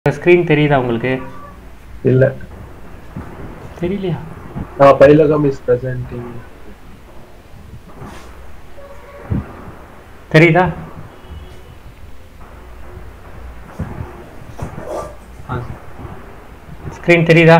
Screen தெரியுதா உங்களுக்கு இல்ல தெரியலையா uh, Pylagam is presenting தெரியுதா ஸ்க்ரீன் தெரியுதா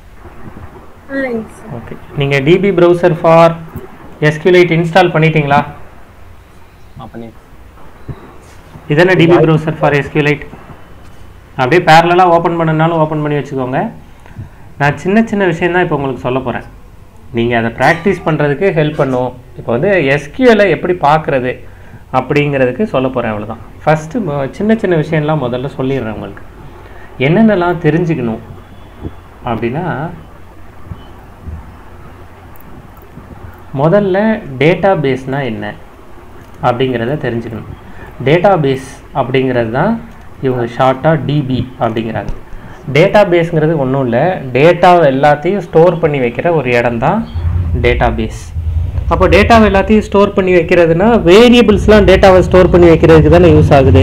ஓகே நீங்கள் DB browser for SQLite install பண்ணிட்டீங்களா பண்ணி இதென்ன டிபி ப்ரௌசர் ஃபார் எஸ்கியூலைட் அப்படியே பேரலாக ஓப்பன் பண்ணனாலும் ஓப்பன் பண்ணி வச்சுக்கோங்க நான் சின்ன சின்ன விஷயம் தான் இப்போ உங்களுக்கு சொல்ல போகிறேன் நீங்கள் அதை ப்ராக்டிஸ் பண்ணுறதுக்கு ஹெல்ப் பண்ணும் இப்போ வந்து எஸ்கியூஎலை எப்படி பார்க்குறது அப்படிங்கிறதுக்கு சொல்ல போகிறேன் அவ்வளோதான் ஃபஸ்ட்டு சின்ன சின்ன விஷயம்லாம் முதல்ல சொல்லிடுறேன் உங்களுக்கு என்னென்னலாம் தெரிஞ்சுக்கணும் அப்படின்னா முதல்ல டேட்டா பேஸ்னால் என்ன அப்படிங்கிறத தெரிஞ்சுக்கணும் டேட்டா பேஸ் அப்படிங்கிறது தான் இவங்க ஷார்ட்டாக டிபி அப்படிங்கிறாங்க டேட்டா பேஸ்ங்கிறது ஒன்றும் இல்லை டேட்டா எல்லாத்தையும் ஸ்டோர் பண்ணி வைக்கிற ஒரு இடம் தான் டேட்டா பேஸ் அப்போ டேட்டாவை எல்லாத்தையும் ஸ்டோர் பண்ணி வைக்கிறதுனா வேரியபிள்ஸ்லாம் டேட்டாவை ஸ்டோர் பண்ணி வைக்கிறதுக்கு தானே யூஸ் ஆகுது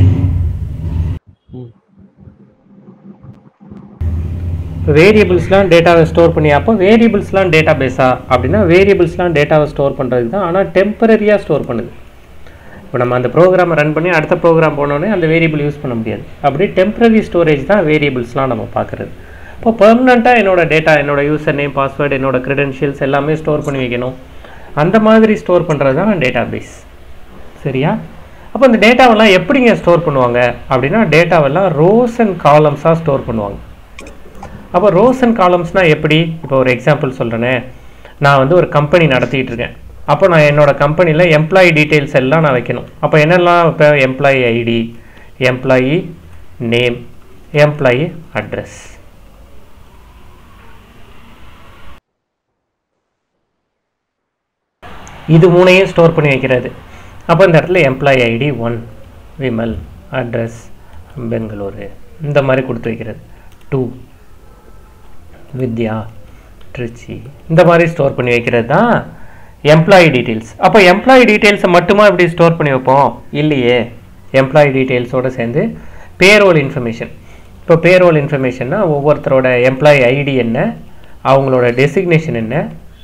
வேரியபிள்ஸ்லாம் டேட்டாவை ஸ்டோர் பண்ணி அப்போ வேரியபிள்ஸ்லாம் டேட்டா பேஸா அப்படின்னா வேரியபிள்ஸ்லாம் டேட்டாவை ஸ்டோர் பண்ணுறதுக்கு தான் ஆனால் டெம்பரரியாக ஸ்டோர் பண்ணுது இப்போ நம்ம அந்த ப்ரோக்ராமை ரன் பண்ணி அடுத்த ப்ரோக்ராம் போனோடனே அந்த வேரியபிள் யூஸ் பண்ண முடியாது அப்படி டெம்பரரி ஸ்டோரேஜ் தான் வேரியபிள்ஸ்லாம் நம்ம பார்க்குறது இப்போ பெர்மனண்ட்டாக என்னோட டேட்டா என்னோட யூசர் நேம் பாஸ்வேர்டு என்னோட க்ரெடென்ஷியல்ஸ் எல்லாமே ஸ்டோர் பண்ணி வைக்கணும் அந்த மாதிரி ஸ்டோர் பண்ணுறது தான் டேட்டா பேஸ் சரியா அப்போ இந்த டேட்டாவெல்லாம் எப்படிங்க ஸ்டோர் பண்ணுவாங்க அப்படின்னா டேட்டாவெல்லாம் ரோஸ் அண்ட் காலம்ஸாக ஸ்டோர் பண்ணுவாங்க அப்போ ரோஸ் அண்ட் காலம்ஸ்னால் எப்படி இப்போ ஒரு எக்ஸாம்பிள் சொல்கிறேனே நான் வந்து ஒரு கம்பெனி நடத்திட்டு இருக்கேன் அப்போ நான் என்னோட கம்பெனியில் எம்ப்ளாயி டீட்டெயில்ஸ் எல்லாம் நான் வைக்கணும் அப்போ என்னெல்லாம் இப்போ employee ID employee name employee address இது மூணையும் ஸ்டோர் பண்ணி வைக்கிறது அப்போ இந்த இடத்துல employee ID one Vimal address Bengaluru இந்த மாதிரி கொடுத்து வைக்கிறது டூ வித்யா ட்ரிச்சி இந்த மாதிரி ஸ்டோர் பண்ணி வைக்கிறது தான் எம்ப்ளாயி டீட்டெயில்ஸ் அப்போ எம்ப்ளாயி டீட்டெயில்ஸை மட்டுமா இப்படி ஸ்டோர் பண்ணி வைப்போம் இல்லையே எம்ப்ளாயி டீட்டெயில்ஸோடு சேர்ந்து பேரோல் இன்ஃபர்மேஷன் இப்போ பேரோல் இன்ஃபர்மேஷன்னா ஒவ்வொருத்தரோட எம்ப்ளாயி ஐடி என்ன அவங்களோட டெசிக்னேஷன் என்ன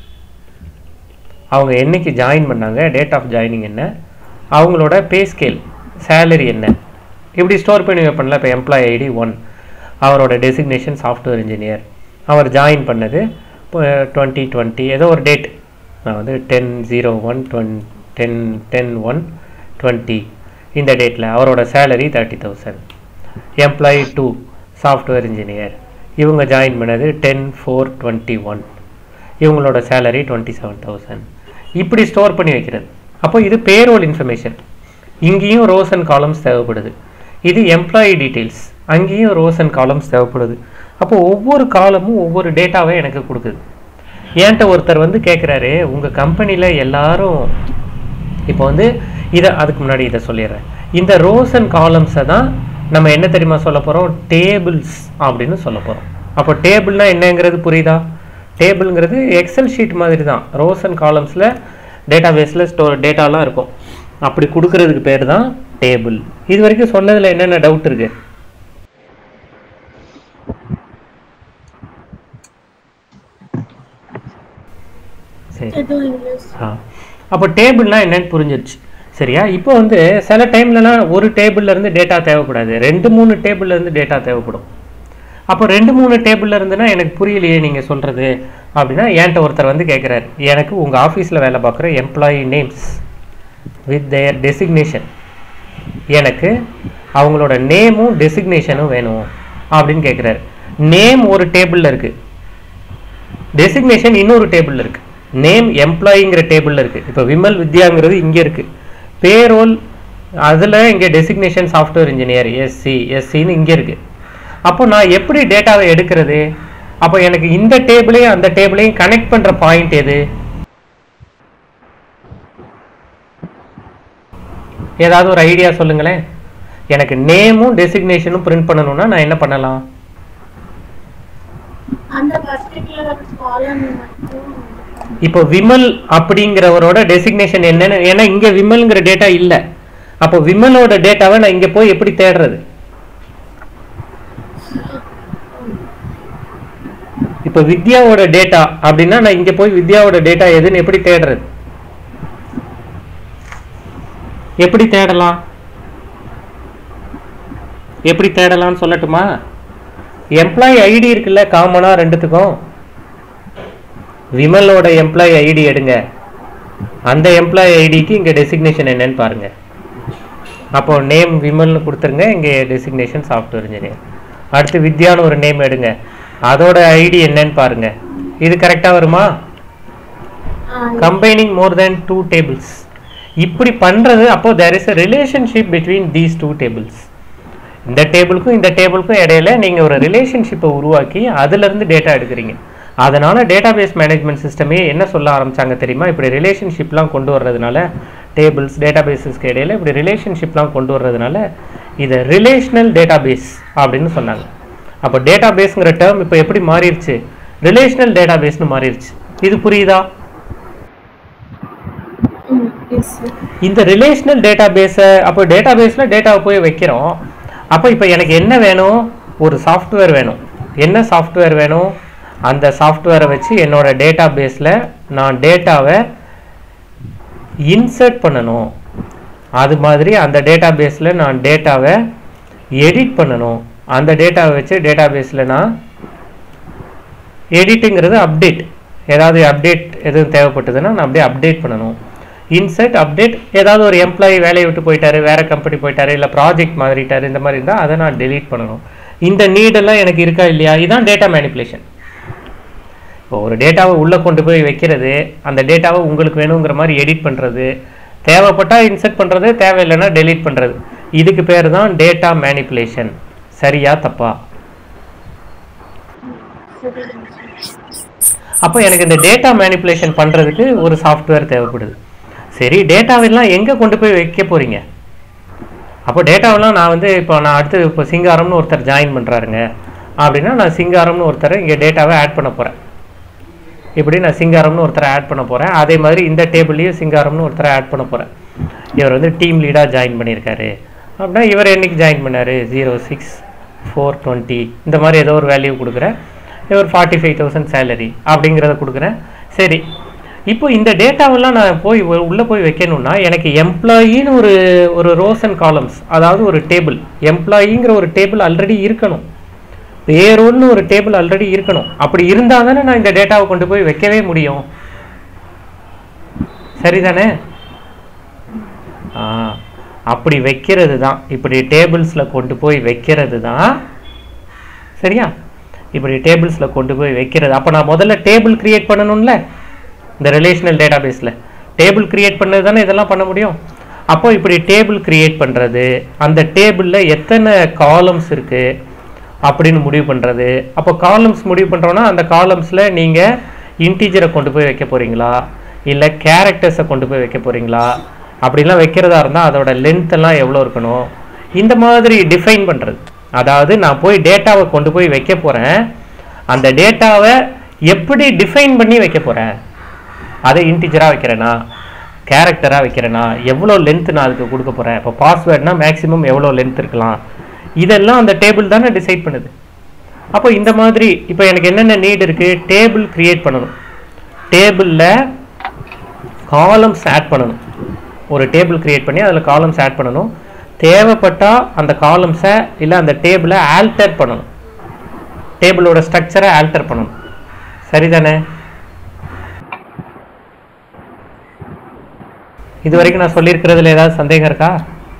அவங்க என்னைக்கு ஜாயின் பண்ணாங்க டேட் ஆஃப் ஜாயினிங் என்ன அவங்களோட பே ஸ்கேல் சேலரி என்ன இப்படி ஸ்டோர் பண்ணி வைப்பேன்ல இப்போ எம்ப்ளாயி ஐடி ஒன் அவரோட டெசிக்னேஷன் சாஃப்ட்வேர் இன்ஜினியர் அவர் ஜாயின் பண்ணது இப்போ டுவெண்ட்டி டுவெண்ட்டி ஏதோ ஒரு டேட் நான் வந்து ten zero one twenty ten ten one twenty இந்த டேட்டில் அவரோட salary thirty thousand employee two software engineer இவங்க ஜாயின் பண்ணது டென் ஃபோர் டுவெண்ட்டி ஒன் இவங்களோட சேலரி டுவெண்ட்டி செவன் தௌசண்ட் இப்படி ஸ்டோர் பண்ணி வைக்கிறது அப்போ இது பேரோல் இன்ஃபர்மேஷன் இங்கேயும் ரோஸ் அண்ட் காலம்ஸ் தேவைப்படுது இது எம்ப்ளாயி டீட்டெயில்ஸ் அங்கேயும் ரோஸ் அண்ட் காலம்ஸ் தேவைப்படுது அப்போ ஒவ்வொரு காலமும் ஒவ்வொரு டேட்டாவை எனக்கு கொடுக்குது ஏன்ட்ட ஒருத்தர் வந்து கேட்குறாரு உங்கள் கம்பெனியில் எல்லாரும் இப்போ வந்து இதை அதுக்கு முன்னாடி இதை சொல்லிடுறேன் இந்த ரோஸ் அண்ட் காலம்ஸை தான் நம்ம என்ன தெரியுமா சொல்ல போகிறோம் டேபிள்ஸ் அப்படின்னு சொல்ல போகிறோம் அப்போ டேபிள்னா என்னங்கிறது புரியுதா டேபிள்ங்கிறது எக்ஸல் ஷீட் மாதிரி தான் ரோஸ் அண்ட் காலம்ஸில் டேட்டா பேஸில் ஸ்டோ டேட்டாலாம் இருக்கும் அப்படி கொடுக்கறதுக்கு பேர் தான் டேபிள் இது வரைக்கும் சொன்னதில் என்னென்ன டவுட் இருக்குது சரி ஆ அப்போ டேபிள்னா என்னன்னு புரிஞ்சிருச்சு சரியா இப்போ வந்து சில டைம்லலாம் ஒரு டேபிள்ல இருந்து டேட்டா தேவைப்படாது ரெண்டு மூணு டேபிள்ல இருந்து டேட்டா தேவைப்படும் அப்போ ரெண்டு மூணு டேபிள்ல இருந்துன்னா எனக்கு புரியலையே நீங்கள் சொல்கிறது அப்படின்னா என்கிட்ட ஒருத்தர் வந்து கேட்குறாரு எனக்கு உங்கள் ஆஃபீஸில் வேலை பார்க்குற employee names with their designation எனக்கு அவங்களோட நேமும் டெசிக்னேஷனும் வேணும் அப்படின்னு கேட்குறாரு நேம் ஒரு டேபிளில் இருக்குது டெசிக்னேஷன் இன்னொரு டேபிளில் இருக்குது நேம் எம்ப்ளாயிங்கிற டேபிளில் இருக்குது இப்போ விமல் வித்யாங்கிறது இங்கே இருக்குது பேரோல் அதில் இங்கே டெசிக்னேஷன் சாஃப்ட்வேர் இன்ஜினியர் எஸ்சி எஸ்சின்னு இங்கே இருக்குது அப்போ நான் எப்படி டேட்டாவை எடுக்கிறது அப்போ எனக்கு இந்த டேபிளையும் அந்த டேபிளையும் கனெக்ட் பண்ணுற பாயிண்ட் எது ஏதாவது ஒரு ஐடியா சொல்லுங்களேன் எனக்கு நேமும் டெசிக்னேஷனும் பிரிண்ட் பண்ணணும்னா நான் என்ன பண்ணலாம் அந்த பர்டிகுலர் காலம் மட்டும் இப்போ விமல் அப்படிங்கிறவரோட டெசிக்னேஷன் என்னன்னு ஏன்னா இங்க விமல்ங்கிற டேட்டா இல்ல அப்போ விமலோட டேட்டாவை நான் இங்க போய் எப்படி தேடுறது இப்போ வித்யாவோட டேட்டா அப்படின்னா நான் இங்க போய் வித்யாவோட டேட்டா எதுன்னு எப்படி தேடுறது எப்படி தேடலாம் எப்படி தேடலாம்னு சொல்லட்டுமா எம்ப்ளாயி ஐடி இருக்குல்ல காமனா ரெண்டுத்துக்கும் விமலோட எம்ப்ளாயி ஐடி எடுங்க அந்த எம்ப்ளாயி ஐடிக்கு இங்க டெசிக்னேஷன் என்னன்னு பாருங்க அப்போ நேம் விமல்னு கொடுத்துருங்க இங்கே டெசிக்னேஷன் சாஃப்ட்வேர் இன்ஜினியர் அடுத்து வித்யான்னு ஒரு நேம் எடுங்க அதோட ஐடி என்னன்னு பாருங்க இது கரெக்டாக வருமா combining more than two tables இப்படி பண்றது அப்போ there is a relationship between these two tables இந்த டேபிளுக்கும் இந்த டேபிளுக்கும் இடையில நீங்க ஒரு ரிலேஷன்ஷிப்பை உருவாக்கி அதுல இருந்து டேட்டா எடுக்கிறீங்க அதனால டேட்டாபேஸ் மேனேஜ்மெண்ட் சிஸ்டமே என்ன சொல்ல ஆரம்பிச்சாங்க தெரியுமா இப்படி ரிலேஷன்ஷிப்லாம் கொண்டு வர்றதுனால டேபிள்ஸ் டேட்டாபேஸஸ்க்கு இடையில இப்படி ரிலேஷன்ஷிப்லாம் கொண்டு வர்றதுனால இதை ரிலேஷனல் டேட்டாபேஸ் அப்படின்னு சொன்னாங்க அப்போ டேட்டாபேஸ்ங்கிற டேர்ம் இப்போ எப்படி மாறிடுச்சு ரிலேஷனல் டேட்டாபேஸ்னு மாறிடுச்சு இது புரியுதா எஸ் சார் இந்த ரிலேஷனல் டேட்டாபேஸை அப்போ டேட்டாபேஸில் டேட்டாவை போய் வைக்கிறோம் அப்போ இப்போ எனக்கு என்ன வேணும் ஒரு சாஃப்ட்வேர் வேணும் என்ன சாஃப்ட்வேர் வேணும் அந்த சாஃப்ட்வேரை வச்சு என்னோட டேட்டாபேஸில் நான் டேட்டாவை இன்சர்ட் பண்ணணும் அது மாதிரி அந்த டேட்டாபேஸில் நான் டேட்டாவை எடிட் பண்ணணும் அந்த டேட்டாவை வச்சு டேட்டாபேஸில் நான் எடிட்டுங்கிறது அப்டேட் ஏதாவது அப்டேட் எதுவும் தேவைப்பட்டதுன்னா நான் அப்படியே அப்டேட் பண்ணணும் இன்செர்ட் அப்டேட் ஏதாவது ஒரு எம்ப்ளாயி வேலையை விட்டு போயிட்டாரு வேற கம்பெனி போயிட்டாரு இல்லை ப்ராஜெக்ட் மாறிட்டாரு இந்த மாதிரி இருந்தால் அதை நான் டெலீட் பண்ணணும் இந்த நீடெல்லாம் எனக்கு இருக்கா இல்லையா இதுதான் டேட்டா மேனிப்புலேஷன் இப்போ ஒரு டேட்டாவை உள்ளே கொண்டு போய் வைக்கிறது அந்த டேட்டாவை உங்களுக்கு வேணுங்கிற மாதிரி எடிட் பண்ணுறது தேவைப்பட்டால் இன்செர்ட் பண்ணுறது தேவையில்லைன்னா டெலீட் பண்ணுறது இதுக்கு பேர் தான் டேட்டா மேனிப்புலேஷன் சரியா தப்பா அப்போ எனக்கு இந்த டேட்டா மேனிப்புலேஷன் பண்ணுறதுக்கு ஒரு சாஃப்ட்வேர் தேவைப்படுது சரி டேட்டாவெல்லாம் எங்கே கொண்டு போய் வைக்க போகிறீங்க அப்போ டேட்டாவெல்லாம் நான் வந்து இப்போ நான் அடுத்து இப்போ சிங்காரம்னு ஒருத்தர் ஜாயின் பண்ணுறாருங்க அப்படின்னா நான் சிங்காரம்னு ஒருத்தரை இங்கே டேட்டாவை ஆட் பண்ண போகிறேன் இப்படி நான் சிங்காரம்னு ஒருத்தரை ஆட் பண்ண போகிறேன் அதே மாதிரி இந்த டேபிள்லேயும் சிங்காரம்னு ஒருத்தரை ஆட் பண்ண போகிறேன் இவர் வந்து டீம் லீடாக ஜாயின் பண்ணியிருக்காரு அப்படின்னா இவர் என்னைக்கு ஜாயின் பண்ணார் ஜீரோ சிக்ஸ் ஃபோர் டுவெண்ட்டி இந்த மாதிரி ஏதோ ஒரு வேல்யூ கொடுக்குறேன் இவர் ஃபார்ட்டி ஃபைவ் தௌசண்ட் சேலரி அப்படிங்கிறத கொடுக்குறேன் சரி இப்போ இந்த டேட்டாவெல்லாம் நான் போய் உ- உள்ள போய் வைக்கணும்னா எனக்கு எம்ப்ளாயின்னு ஒரு ஒரு ரோஸ் அண்ட் காலம்ஸ் அதாவது ஒரு டேபிள் எம்ப்ளாயிங்கிற ஒரு டேபிள் ஆல்ரெடி இருக்கணும் பேரோல்னு ஒரு டேபிள் ஆல்ரெடி இருக்கணும் அப்படி இருந்தால் தானே நான் இந்த டேட்டாவை கொண்டு போய் வைக்கவே முடியும் சரிதானே ஆ அப்படி வைக்கிறது தான் இப்படி டேபிள்ஸில் கொண்டு போய் வைக்கிறது தான் சரியா இப்படி டேபிள்ஸில் கொண்டு போய் வைக்கிறது அப்போ நான் முதல்ல டேபிள் கிரியேட் பண்ணணும்ல இந்த ரிலேஷனல் டேட்டாபேஸில் டேபிள் கிரியேட் பண்ணது தானே இதெல்லாம் பண்ண முடியும் அப்போ இப்படி டேபிள் கிரியேட் பண்ணுறது அந்த டேபிளில் எத்தனை காலம்ஸ் இருக்குது அப்படின்னு முடிவு பண்ணுறது அப்போ காலம்ஸ் முடிவு பண்ணுறோன்னா அந்த காலம்ஸில் நீங்கள் இன்டீஜரை கொண்டு போய் வைக்க போகிறீங்களா இல்லை கேரக்டர்ஸை கொண்டு போய் வைக்க போகிறீங்களா அப்படிலாம் வைக்கிறதா இருந்தால் அதோட லென்த் எல்லாம் எவ்வளோ இருக்கணும் இந்த மாதிரி டிஃபைன் பண்ணுறது அதாவது நான் போய் டேட்டாவை கொண்டு போய் வைக்க போகிறேன் அந்த டேட்டாவை எப்படி டிஃபைன் பண்ணி வைக்க போகிறேன் அதை இன்டிஜராக வைக்கிறேனா கேரக்டராக வைக்கிறேனா எவ்வளோ லென்த் நான் அதுக்கு கொடுக்க போகிறேன் இப்போ பாஸ்வேர்ட்னா மேக்ஸிமம் எவ்வளோ லென்த் இருக்கலாம் இதெல்லாம் அந்த டேபிள் தானே டிசைட் பண்ணுது அப்போ இந்த மாதிரி இப்போ எனக்கு என்னென்ன நீட் இருக்குது டேபிள் கிரியேட் பண்ணணும் டேபிளில் காலம்ஸ் ஆட் பண்ணணும் ஒரு டேபிள் கிரியேட் பண்ணி அதில் காலம்ஸ் ஆட் பண்ணணும் தேவைப்பட்டால் அந்த காலம்ஸை இல்லை அந்த டேபிளை ஆல்டர் பண்ணணும் டேபிளோட ஸ்ட்ரக்சரை ஆல்டர் பண்ணணும் சரிதானே இது வரைக்கும் நான் சொல்லியிருக்கிறதுல ஏதாவது சந்தேகம் இருக்கா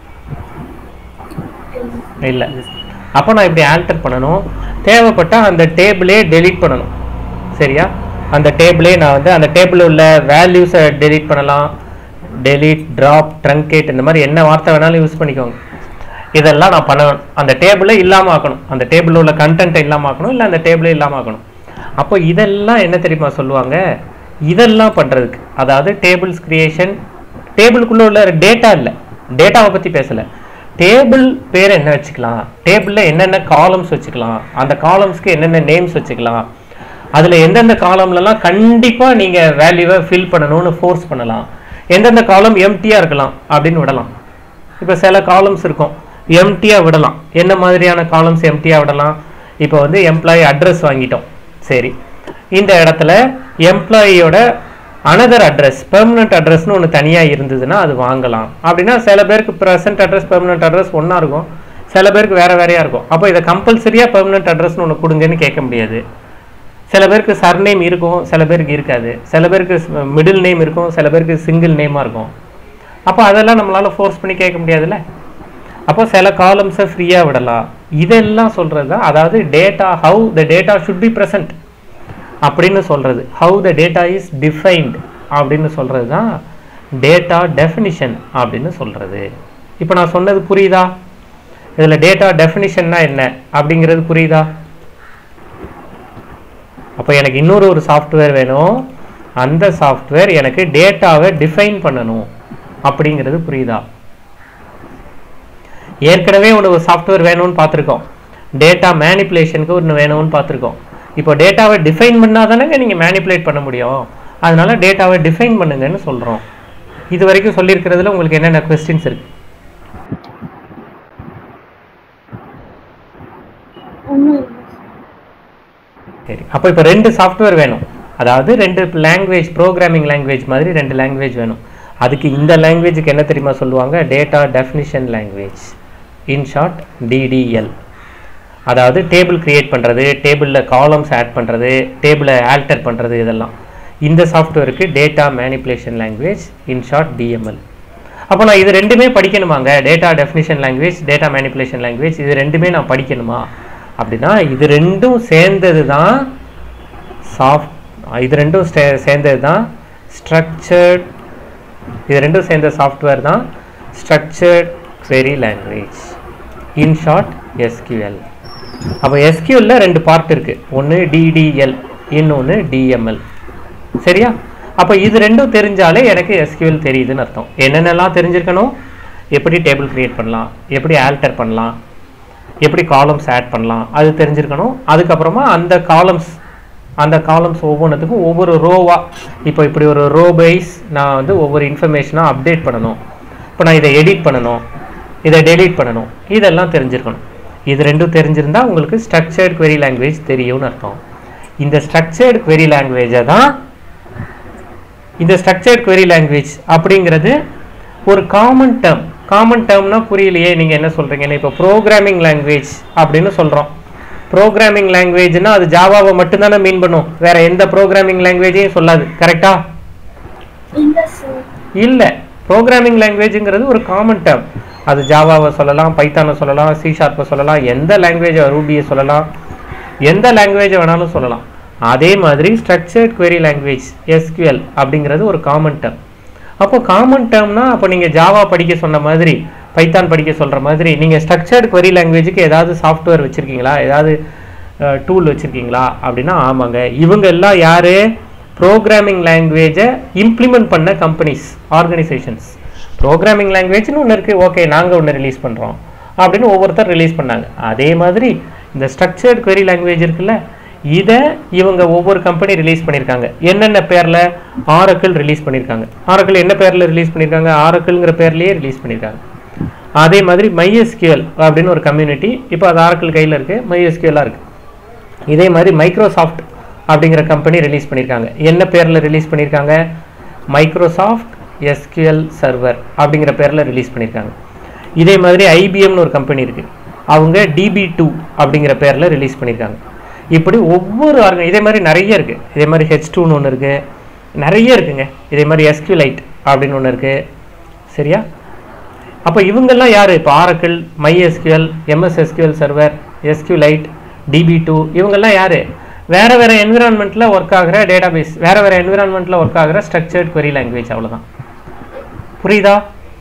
இல்லை அப்போ நான் இப்படி ஆல்டர் பண்ணணும் தேவைப்பட்டால் அந்த டேபிளே டெலீட் பண்ணணும் சரியா அந்த டேபிளே நான் வந்து அந்த டேபிளில் உள்ள வேல்யூஸை டெலீட் பண்ணலாம் டெலீட் ட்ராப் ட்ரங்கேட் இந்த மாதிரி என்ன வார்த்தை வேணாலும் யூஸ் பண்ணிக்கோங்க இதெல்லாம் நான் பண்ணணும் அந்த டேபிளை இல்லாமல் ஆக்கணும் அந்த டேபிளில் உள்ள கண்டென்ட்டை இல்லாமல் ஆக்கணும் இல்லை அந்த டேபிளே இல்லாமல் ஆக்கணும் அப்போ இதெல்லாம் என்ன தெரியுமா சொல்லுவாங்க இதெல்லாம் பண்ணுறதுக்கு அதாவது டேபிள்ஸ் கிரியேஷன் டேபிளுக்குள்ளே உள்ள டேட்டா இல்லை டேட்டாவை பற்றி பேசலை டேபிள் பேர் என்ன வச்சுக்கலாம் டேபிளில் என்னென்ன காலம்ஸ் வச்சுக்கலாம் அந்த காலம்ஸ்க்கு என்னென்ன நேம்ஸ் வச்சுக்கலாம் அதில் எந்தெந்த காலம்லலாம் கண்டிப்பாக நீங்கள் வேல்யூவை ஃபில் பண்ணணும்னு ஃபோர்ஸ் பண்ணலாம் எந்தெந்த காலம் எம்டியாக இருக்கலாம் அப்படின்னு விடலாம் இப்போ சில காலம்ஸ் இருக்கும் எம்டியாக விடலாம் என்ன மாதிரியான காலம்ஸ் எம்டியாக விடலாம் இப்போ வந்து எம்ப்ளாயி அட்ரஸ் வாங்கிட்டோம் சரி இந்த இடத்துல எம்ப்ளாயியோட அனதர் அட்ரஸ் பெர்மனன்ட் அட்ரஸ்னு ஒன்று தனியாக இருந்ததுன்னா அது வாங்கலாம் அப்படின்னா சில பேருக்கு ப்ரெசன்ட் அட்ரஸ் பெர்மனன்ட் அட்ரஸ் ஒன்றா இருக்கும் சில பேருக்கு வேற வேறையாக இருக்கும் அப்போ இதை கம்பல்சரியாக பெர்மனன்ட் அட்ரஸ்னு ஒன்று கொடுங்கன்னு கேட்க முடியாது சில பேருக்கு சர்நேம் இருக்கும் சில பேருக்கு இருக்காது சில பேருக்கு மிடில் நேம் இருக்கும் சில பேருக்கு சிங்கிள் நேமாக இருக்கும் அப்போ அதெல்லாம் நம்மளால ஃபோர்ஸ் பண்ணி கேட்க முடியாதுல்ல அப்போ சில காலம்ஸை ஃப்ரீயாக விடலாம் இதெல்லாம் சொல்கிறது தான் அதாவது data how the data should be present அப்படின்னு சொல்கிறது how the data is defined அப்படின்னு சொல்கிறது தான் டேட்டா டெஃபினிஷன் அப்படின்னு சொல்கிறது இப்போ நான் சொன்னது புரியுதா இதில் டேட்டா டெஃபினிஷன்னா என்ன அப்படிங்கிறது புரியுதா அப்போ எனக்கு இன்னொரு ஒரு சாஃப்ட்வேர் வேணும் அந்த சாஃப்ட்வேர் எனக்கு டேட்டாவை டிஃபைன் பண்ணணும் அப்படிங்கிறது புரியுதா ஏற்கனவே ஒன்று ஒரு சாஃப்ட்வேர் வேணும்னு பார்த்துருக்கோம் டேட்டா மேனிப்புலேஷனுக்கு ஒன்று வேணும்னு பார்த்துருக்கோம் இப்போ டேட்டாவை டிஃபைன் பண்ணால் தானேங்க நீங்கள் மேனிப்புலேட் பண்ண முடியும் அதனால டேட்டாவை டிஃபைன் பண்ணுங்கன்னு சொல்கிறோம் இது வரைக்கும் சொல்லியிருக்கிறதுல உங்களுக்கு என்னென்ன கொஸ்டின்ஸ் இருக்கு ஒன்றும் இல்லை சரி அப்போ இப்போ ரெண்டு சாஃப்ட்வேர் வேணும் அதாவது ரெண்டு லாங்குவேஜ் ப்ரோக்ராமிங் லாங்குவேஜ் மாதிரி ரெண்டு லாங்குவேஜ் வேணும் அதுக்கு இந்த லாங்குவேஜுக்கு என்ன தெரியுமா சொல்லுவாங்க data definition language in short DDL அதாவது டேபிள் கிரியேட் பண்ணுறது டேபிளில் காலம்ஸ் ஆட் பண்ணுறது டேபிளை ஆல்டர் பண்ணுறது இதெல்லாம் இந்த சாஃப்ட்வேருக்கு data manipulation language in short DML அப்போ நான் இது ரெண்டுமே படிக்கணுமாங்க data definition language data manipulation language இது ரெண்டுமே நான் படிக்கணுமா அப்படின்னா இது ரெண்டும் சேர்ந்தது தான் சாஃப்ட் இது ரெண்டும் சே- சேர்ந்தது தான் ஸ்ட்ரக்சர்ட் இது ரெண்டும் சேர்ந்த சாஃப்ட்வேர் தான் structured query language in short SQL அப்போ SQL ல ரெண்டு பார்ட் இருக்கு ஒன்று டிடிஎல் இன்னொன்று டிஎம்எல் சரியா அப்போ இது ரெண்டும் தெரிஞ்சாலே எனக்கு SQL தெரியுதுன்னு அர்த்தம் என்னென்னலாம் தெரிஞ்சிருக்கணும் எப்படி டேபிள் கிரியேட் பண்ணலாம் எப்படி ஆல்டர் பண்ணலாம் எப்படி காலம்ஸ் ஆட் பண்ணலாம் அது தெரிஞ்சிருக்கணும் அதுக்கப்புறமா அந்த காலம்ஸ் அந்த காலம்ஸ் ஒவ்வொன்றுத்துக்கும் ஒவ்வொரு ரோவாக இப்போ இப்படி ஒரு ரோ வைஸ் நான் வந்து ஒவ்வொரு இன்ஃபர்மேஷனாக அப்டேட் பண்ணணும் இப்போ நான் இதை எடிட் பண்ணணும் இதை டெலீட் பண்ணணும் இதெல்லாம் தெரிஞ்சிருக்கணும் இது ரெண்டும் தெரிஞ்சிருந்தா உங்களுக்கு ஸ்ட்ரக்சர்ட் query லாங்குவேஜ் தெரியும்னு அர்த்தம் இந்த ஸ்ட்ரக்சர்ட் query லாங்குவேஜை தான் இந்த ஸ்ட்ரக்சர்ட் query லாங்குவேஜ் அப்படிங்கிறது ஒரு காமன் டேர்ம் காமன் டேர்ம்னா புரியலையே நீங்கள் என்ன சொல்கிறீங்கன்னு இப்போ ப்ரோக்ராமிங் லாங்குவேஜ் அப்படின்னு சொல்கிறோம் ப்ரோக்ராமிங் லாங்குவேஜ்னா அது ஜாவாவை மட்டும்தானே மீன் பண்ணும் வேற எந்த ப்ரோக்ராமிங் லாங்குவேஜையும் சொல்லாது கரெக்டா இல்லை சார் இல்லை ப்ரோக்ராமிங் லாங்குவேஜுங்கிறது ஒரு காமன் டேர்ம் அது ஜாவாவை சொல்லலாம் பைத்தானை சொல்லலாம் சி ஷார்ப்பை சொல்லலாம் எந்த லாங்குவேஜை ரூபியை சொல்லலாம் எந்த லாங்குவேஜை வேணாலும் சொல்லலாம் அதே மாதிரி ஸ்ட்ரக்சர்ட் query லாங்குவேஜ் SQL அப்படிங்கிறது ஒரு காமன் டேர்ம் அப்போ காமன் டேர்ம்னா அப்போ நீங்கள் ஜாவா படிக்க சொன்ன மாதிரி பைத்தான் படிக்க சொல்கிற மாதிரி நீங்கள் ஸ்ட்ரக்சர்ட் query லாங்குவேஜுக்கு ஏதாவது சாஃப்ட்வேர் வச்சுருக்கீங்களா ஏதாவது டூல் வச்சுருக்கீங்களா அப்படின்னா ஆமாங்க இவங்க எல்லாம் யார் ப்ரோக்ராமிங் லாங்குவேஜை இம்ப்ளிமெண்ட் பண்ண கம்பெனிஸ் ஆர்கனைசேஷன்ஸ் ப்ரோக்ராமிங் லாங்குவேஜ்னு ஒன்று இருக்குது ஓகே நாங்கள் ஒன்று ரிலீஸ் பண்ணுறோம் அப்படின்னு ஒவ்வொருத்தர் ரிலீஸ் பண்ணாங்க அதே மாதிரி இந்த ஸ்ட்ரக்சர்ட் query லாங்குவேஜ் இருக்குல்ல இதை இவங்க ஒவ்வொரு கம்பெனி ரிலீஸ் பண்ணியிருக்காங்க என்னென்ன பேரில் ஆரக்கிள் ரிலீஸ் பண்ணியிருக்காங்க ஆரக்கிள் என்ன பேரில் ரிலீஸ் பண்ணியிருக்காங்க ஆரக்கிள்ங்கிற பேர்லேயே ரிலீஸ் பண்ணியிருக்காங்க அதே மாதிரி MySQL அப்படின்னு ஒரு கம்யூனிட்டி இப்போ அது ஆரக்கிள் கையில் இருக்குது MySQL-ஆ இருக்குது இதே மாதிரி மைக்ரோசாஃப்ட் அப்படிங்கிற கம்பெனி ரிலீஸ் பண்ணியிருக்காங்க என்ன பேரில் ரிலீஸ் பண்ணியிருக்காங்க மைக்ரோசாஃப்ட் எஸ்கியூஎல் சர்வர் அப்படிங்கிற பேரில் ரிலீஸ் பண்ணியிருக்காங்க இதே மாதிரி ஐபிஎம்னு ஒரு கம்பெனி இருக்குது அவங்க டிபி டூ அப்படிங்கிற பேரில் ரிலீஸ் பண்ணியிருக்காங்க இப்படி ஒவ்வொரு ஆர்கன் இதே மாதிரி நிறைய இருக்குது இதே மாதிரி ஹெச் டூன்னு ஒன்று இருக்குது நிறைய இருக்குங்க இதே மாதிரி எஸ்கியூலைட் அப்படின்னு ஒன்று இருக்குது சரியா அப்போ இவங்கெல்லாம் யார் இப்போ Oracle MySQL MSSQL server SQLite DB two இவங்கெல்லாம் யார் வேற வேற என்விரான்மெண்ட்டில் ஒர்க் ஆகிற டேட்டாபேஸ் வேற வேற என்விரான்மெண்ட்டில் ஒர்க் ஆகிற ஸ்ட்ரக்சர்ட் query லாங்குவேஜ் அவ்வளவுதான் புரியுதா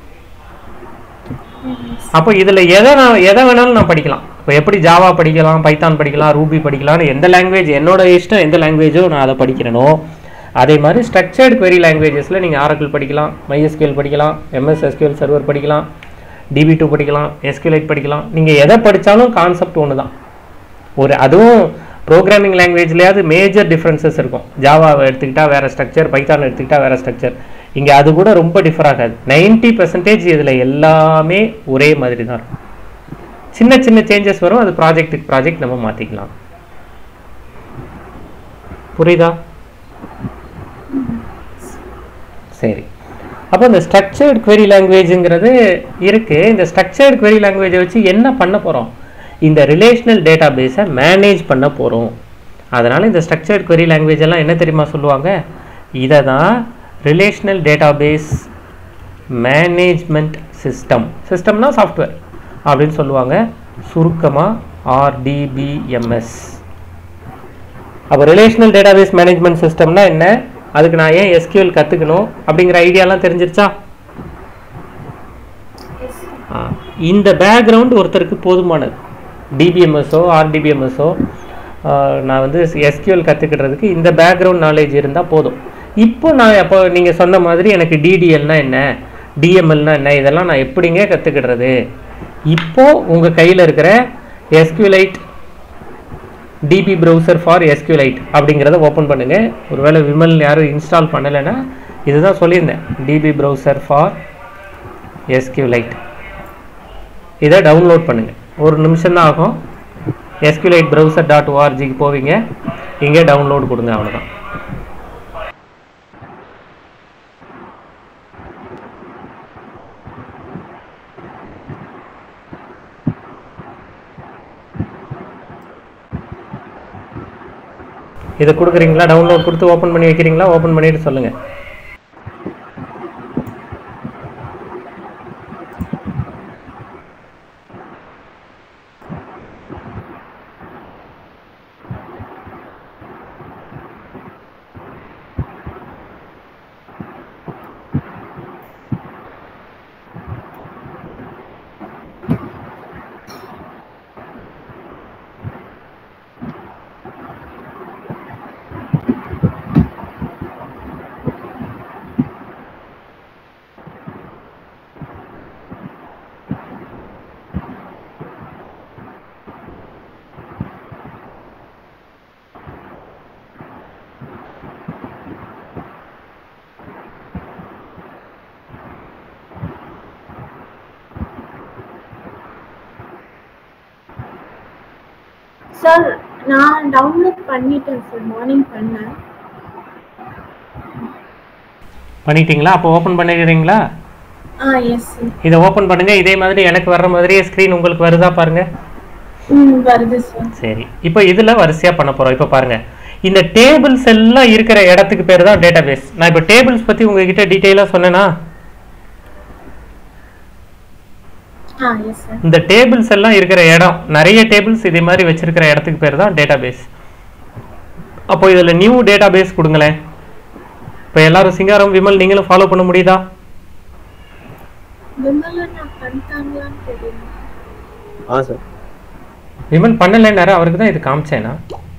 அப்போ இதில் எதை நான் எதை வேணாலும் நான் படிக்கலாம் இப்போ எப்படி ஜாவா படிக்கலாம் பைத்தான் படிக்கலாம் ரூபி படிக்கலாம்னு எந்த லாங்குவேஜ் என்னோட இஷ்டம் எந்த லாங்குவேஜோ நான் அதை படிக்கிறேனோ அதே மாதிரி ஸ்ட்ரக்சர்ட் query லாங்குவேஜஸில் நீங்கள் ஆரக்கிள் படிக்கலாம் MySQL படிக்கலாம் MS SQL சர்வர் படிக்கலாம் டிபி டூ படிக்கலாம் எஸ்கியூலைட் படிக்கலாம் நீங்கள் எதை படித்தாலும் கான்செப்ட் ஒன்று தான் ஒரு அதுவும் ப்ரோக்ராமிங் லாங்குவேஜ்லேயாவது மேஜர் டிஃப்ரென்சஸ் இருக்கும் ஜாவாவை எடுத்துக்கிட்டா வேற ஸ்ட்ரக்சர் பைத்தான் எடுத்துக்கிட்டா வேற ஸ்ட்ரக்சர் இங்கே அது கூட ரொம்ப டிஃபர் ஆகாது நைன்டி பர்சன்டேஜ் இதில் எல்லாமே ஒரே மாதிரி தான் இருக்கும் சின்ன சின்ன சேஞ்சஸ் வரும் அது ப்ராஜெக்ட்டுக்கு ப்ராஜெக்ட் நம்ம மாற்றிக்கலாம் புரியுதா சரி அப்போ இந்த ஸ்ட்ரக்சர்ட் query லாங்குவேஜுங்கிறது இருக்கு இந்த ஸ்ட்ரக்சர்ட் query லாங்குவேஜை வச்சு என்ன பண்ண போகிறோம் இந்த ரிலேஷனல் டேட்டா பேஸை மேனேஜ் பண்ண போகிறோம் அதனால் இந்த ஸ்ட்ரக்சர்ட் query லாங்குவேஜ் எல்லாம் என்ன தெரியுமா சொல்லுவாங்க இதை தான் relational database management system சிஸ்டம்னா சாஃப்ட்வேர் அப்படின்னு சொல்லுவாங்க சுருக்கமாக ஆர்டிபிஎம்எஸ் அப்போ ரிலேஷனல் டேட்டாபேஸ் மேனேஜ்மெண்ட் சிஸ்டம்னா என்ன அதுக்கு நான் ஏன் எஸ்கியூஎல் கற்றுக்கணும் அப்படிங்கிற ஐடியாலாம் தெரிஞ்சிருச்சா ஆ, இந்த பேக்ரவுண்ட் ஒருத்தருக்கு போதுமானது டிபிஎம்எஸோ ஆர்டிபிஎம்எஸோ நான் வந்து எஸ்கியூஎல் கற்றுக்கிட்டதுக்கு இந்த பேக்ரவுண்ட் நாலேஜ் இருந்தால் போதும் இப்போ நான் அப்போ நீங்கள் சொன்ன மாதிரி எனக்கு டிடிஎல்னா என்ன டிஎம்எல்னா என்ன இதெல்லாம் நான் எப்படிங்க கற்றுக்கிடுறது இப்போ உங்கள் கையில் இருக்கிற SQLite DB browser for SQLite அப்படிங்கிறத ஓப்பன் பண்ணுங்க ஒருவேளை விமல் யாரும் இன்ஸ்டால் பண்ணலைன்னா இதுதான் சொல்லியிருந்தேன் டிபி ப்ரௌசர் ஃபார் எஸ்கியூலைட் இதை டவுன்லோட் பண்ணுங்க ஒரு நிமிஷம் தான் ஆகும் எஸ்கியூலைட் ப்ரௌசர் டாட் ஓஆர்ஜிக்கு போவீங்க இங்கே டவுன்லோட் கொடுங்க அவ்வளோதான் இதை கொடுக்குறீங்களா டவுன்லோட் கொடுத்து ஓப்பன் பண்ணி வைக்கிறீங்களா ஓப்பன் பண்ணிட்டு சொல்லுங்கள் சார் நான் டவுன்லோட் பண்ணிட்டேன் சார் மார்னிங் பண்ணேன் பண்ணிட்டீங்களா அப்போ ஓப்பன் பண்ணிக்கிறீங்களா ஆ எஸ் சார் இதை ஓப்பன் பண்ணுங்க இதே மாதிரி எனக்கு வர்ற மாதிரியே ஸ்க்ரீன் உங்களுக்கு வருதா பாருங்க ம் வருது சார் சரி இப்போ இதில் வரிசையாக பண்ண போகிறோம் இப்போ பாருங்க இந்த டேபிள்ஸ் எல்லாம் இருக்கிற இடத்துக்கு பேர் தான் டேட்டாபேஸ் நான் இப்போ டேபிள்ஸ் பற்றி உங்ககிட்ட டீட்டெயிலாக சொன்னேனா ஆ எஸ் சார் இந்த டேபிள்ஸ் எல்லாம் இருக்கிற இடம் நிறைய டேபிள்ஸ் இதே மாதிரி வச்சிருக்கிற இடத்துக்கு பேர் தான் டேட்டாபேஸ் அப்போ இதில் நியூ டேட்டாபேஸ் கொடுங்களேன் இப்போ எல்லாரும் சிங்காரம் விமல் நீங்களும் ஃபாலோ பண்ண முடியுதா விமலா நான் பண்ணிட்டாங்களான்னு தெரியல ஆ சார் விமல் பண்ணலைன்னாரு அவருக்கு தான் இது காமிச்சேனா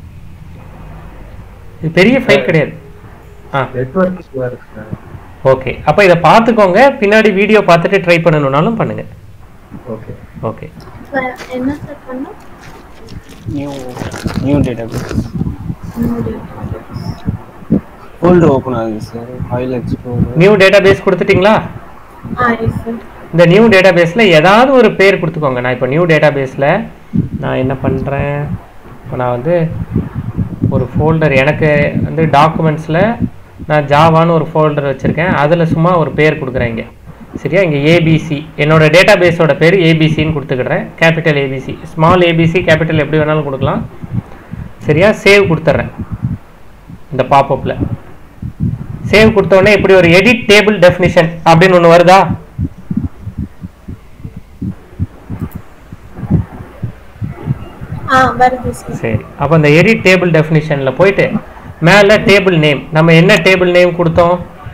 இது பெரிய ஃபைல் கிடையாது ஆ நெட்ஒர்க் இஷ்யூவா இருக்கு சார் ஓகே அப்போ இதை பார்த்துக்கோங்க பின்னாடி வீடியோ பார்த்துட்டு ட்ரை பண்ணணும்னாலும் பண்ணுங்க ஓகே ஓகே இப்ப என்ன சார் பண்ணோம் நியூ நியூ டேட்டாபேஸ் என்னுடைய ஃபோல்டர் ஓப்பன் ஆகுது sir file explore new database கொடுத்துட்டீங்களா ஆ எஸ் சார் இந்த நியூ டேட்டாபேஸில் ஏதாவது ஒரு பேர் கொடுத்துக்கோங்க நான் இப்போ நியூ டேட்டாபேஸில் நான் என்ன பண்ணுறேன் இப்போ நான் வந்து ஒரு ஃபோல்டர் எனக்கு வந்து டாக்குமெண்ட்ஸில் நான் ஜாவான்னு ஒரு ஃபோல்டர் வச்சுருக்கேன் அதில் சும்மா ஒரு பேர் கொடுக்குறேன் இங்கே சரியா இங்கே ஏபிசி என்னோட டேட்டாபேஸோட பேர் ஏபிசின்னு கொடுத்துக்கிறேன் capital ABC small ABC capital எப்படி வேணாலும் கொடுக்கலாம் சரியா சேவ் கொடுத்துட்றேன் இந்த பாப்பப்பில் சேவ் கொடுத்தோடனே இப்படி ஒரு எடிட் டேபிள் டெஃபினிஷன் அப்படின்னு ஒன்று வருதா ஆ வருது சார் சரி அப்போ அந்த எடிட் டேபிள் டெஃபினிஷனில் போயிட்டு மேலே டேபிள் நேம் நம்ம என்ன டேபிள் நேம் கொடுத்தோம்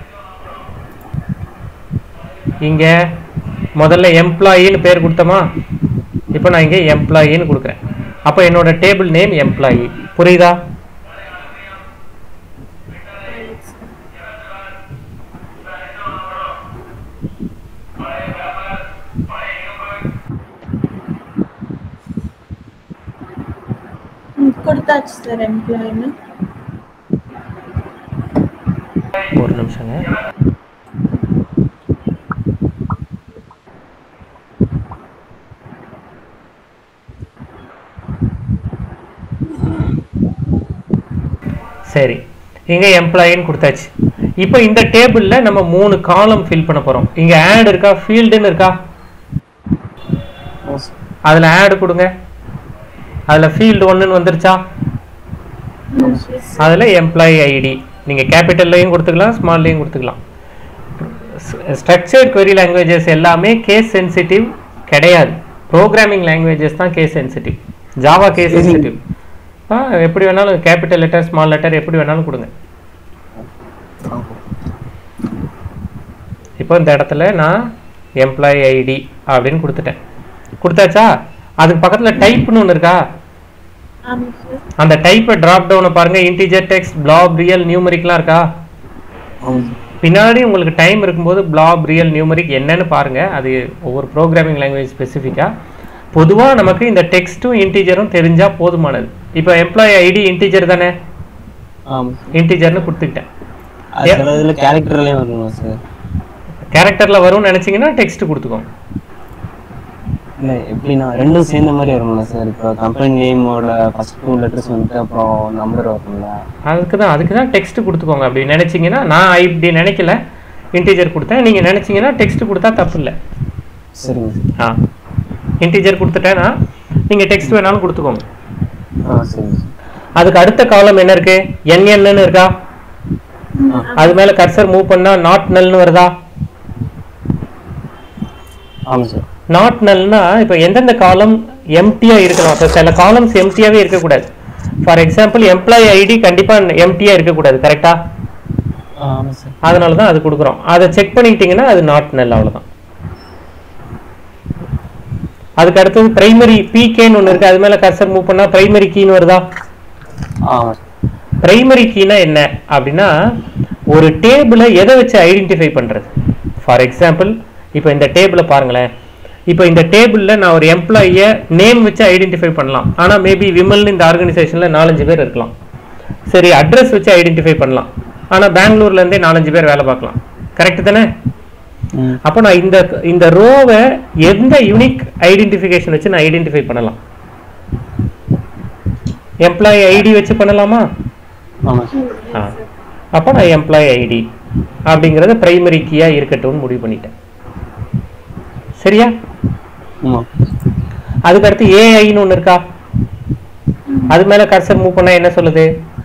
இங்கே முதல்ல எம்ப்ளாயின்னு பேர் கொடுத்தோமா இப்போ நான் இங்கே எம்ப்ளாயின்னு கொடுக்குறேன் அப்போ என்னோட டேபிள் நேம் எம்ப்ளாயி புரியுதா ம், கொடுத்தாச்சு சார் எம்ப்ளாயின்னு ஒரு நிமிஷங்க சரி இங்க எம்ப்ளாயின்னு கொடுத்தாச்சு இப்போ இந்த டேபிள்ல நம்ம மூணு காலம் ஃபில் பண்ண போறோம் இங்க ஆட் இருக்கா ஃபீல்டுன்னு இருக்கா ஆ சார் அதுல ஆட் கொடுங்க அதுல ஃபீல்டு ஒன்றுன்னு வந்துருச்சா அதில் எம்ப்ளாயி ஐடி நீங்கள் கேபிட்டல்லையும் கொடுத்துக்கலாம் ஸ்மால்லையும் கொடுத்துக்கலாம் ஸ்ட்ரக்சர்ட் query லாங்குவேஜஸ் எல்லாமே கேஸ் சென்சிட்டிவ் கிடையாது ப்ரோக்ராமிங் லாங்குவேஜஸ் தான் case sensitive Java case sensitive ஆ எப்படி வேணாலும் கேபிட்டல் லெட்டர் ஸ்மால் லெட்டர் எப்படி வேணாலும் கொடுங்க இப்போ இந்த இடத்துல நான் எம்ப்ளாயி ஐடி அப்படின்னு கொடுத்துட்டேன் கொடுத்தாச்சா அதுக்கு பக்கத்தில் டைப்னு ஒன்று இருக்கா ஆமாம் சார் அந்த டைப்பை டிராப் டவுனை பாருங்க இன்டிஜர் டெக்ஸ்ட் பிளாப் ரியல் நியூமரிக்லாம் இருக்கா ஆமாம் சார் பின்னாடி உங்களுக்கு டைம் இருக்கும்போது பிளாப் ரியல் நியூமரிக் என்னன்னு பாருங்க அது ஒவ்வொரு ப்ரோக்ராமிங் லாங்குவேஜ் ஸ்பெசிஃபிக்காக பொதுவாக நமக்கு இந்த டெக்ஸ்ட்டும் இன்டிஜரும் தெரிஞ்சா போதுமானது இப்போ எம்ப்ளாயி ஐடி இன்டிஜர் தானே ஆமாம் சார் இன்டிஜர்னு கொடுத்துக்கிட்டேன் அது சில இதில் கேரக்டர்லேயும் வரணுமா சார் கேரக்டரில் வரும்னு நினச்சிங்கன்னா டெக்ஸ்ட் கொடுத்துக்கோங்க இல்லை எப்படின்னா ரெண்டும் சேர்ந்த மாதிரி வரும்ல சார் இப்போ கம்பெனி நேமோட ஃபர்ஸ்ட் டூ லெட்டர்ஸ் வந்துட்டு அப்புறம் நம்பர் வரும்ல அதுக்கு தான் அதுக்கு தான் டெக்ஸ்ட் கொடுத்துக்கோங்க அப்படி நினச்சிங்கன்னா நான் இப்படி நினைக்கல இன்டிஜர் கொடுத்தேன் நீங்கள் நினச்சிங்கன்னா டெக்ஸ்ட் கொடுத்தா தப்பு இல்லை சரிங்க சார் ஆ இன்டிஜர் கொடுத்துட்டேன்னா நீங்கள் டெக்ஸ்ட் வேணாலும் கொடுத்துக்கோங்க ஆ சரிங்க சார் அதுக்கு அடுத்த காலம் என்ன இருக்கு என்என்னு இருக்கா அது மேல கர்சர் மூவ் பண்ணா நாட் நல்னு வருதா ஆமாம் சார் நாட் நல்னா இப்போ எந்தெந்த காலம் எம்டியா இருக்கணும் அப்போ சில காலம்ஸ் எம்டியாவே இருக்கக்கூடாது ஃபார் எக்ஸாம்பிள் எம்ப்ளாயி ஐடி கண்டிப்பா எம்டியா இருக்கக்கூடாது கரெக்டா ஆமாம் சார் அதனால தான் அது கொடுக்குறோம் அதை செக் பண்ணிக்கிட்டீங்கன்னா அது நாட் நல் அவ்வளவுதான் அதுக்கு அடுத்தது பிரைமரி பிகேன்னு ஒன்று இருக்கு அது மேல கர்சர் மூவ் பண்ணா பிரைமரி கீன்னு வருதா ஆமாம் பிரைமரி கீனா என்ன அப்படின்னா ஒரு டேபிளை எதை வச்சு ஐடென்டிஃபை பண்றது ஃபார் எக்ஸாம்பிள் இப்போ இந்த டேபிளை பாருங்களேன் இப்போ இந்த டேபிளில் நான் ஒரு எம்ப்ளாயியை நேம் வச்சு ஐடென்டிஃபை பண்ணலாம் ஆனால் மேபி விமல்னு இந்த ஆர்கனைசேஷனில் நாலஞ்சு பேர் இருக்கலாம் சரி அட்ரஸ் வச்சு ஐடென்டிஃபை பண்ணலாம் ஆனால் பெங்களூர்ல இருந்தே நாலஞ்சு பேர் வேலை பார்க்கலாம் கரெக்ட் தானே ம் அப்போ நான் இந்த இந்த ரோவை எந்த யூனிக் ஐடென்டிஃபிகேஷன் வச்சு நான் ஐடென்டிஃபை பண்ணலாம் எம்ப்ளாயி ஐடி வச்சு பண்ணலாமா ஆமாம் சார் ஆ அப்போ நான் எம்ப்ளாயி ஐடி அப்படிங்கிறத பிரைமரி கீயாக இருக்கட்டும்னு முடிவு பண்ணிட்டேன் சரியா ஆமாம் அதுக்கு அடுத்து ஏஐன்னு ஒன்று இருக்கா அது மேலே கர்சர் மூவ் பண்ணால் என்ன சொல்லுது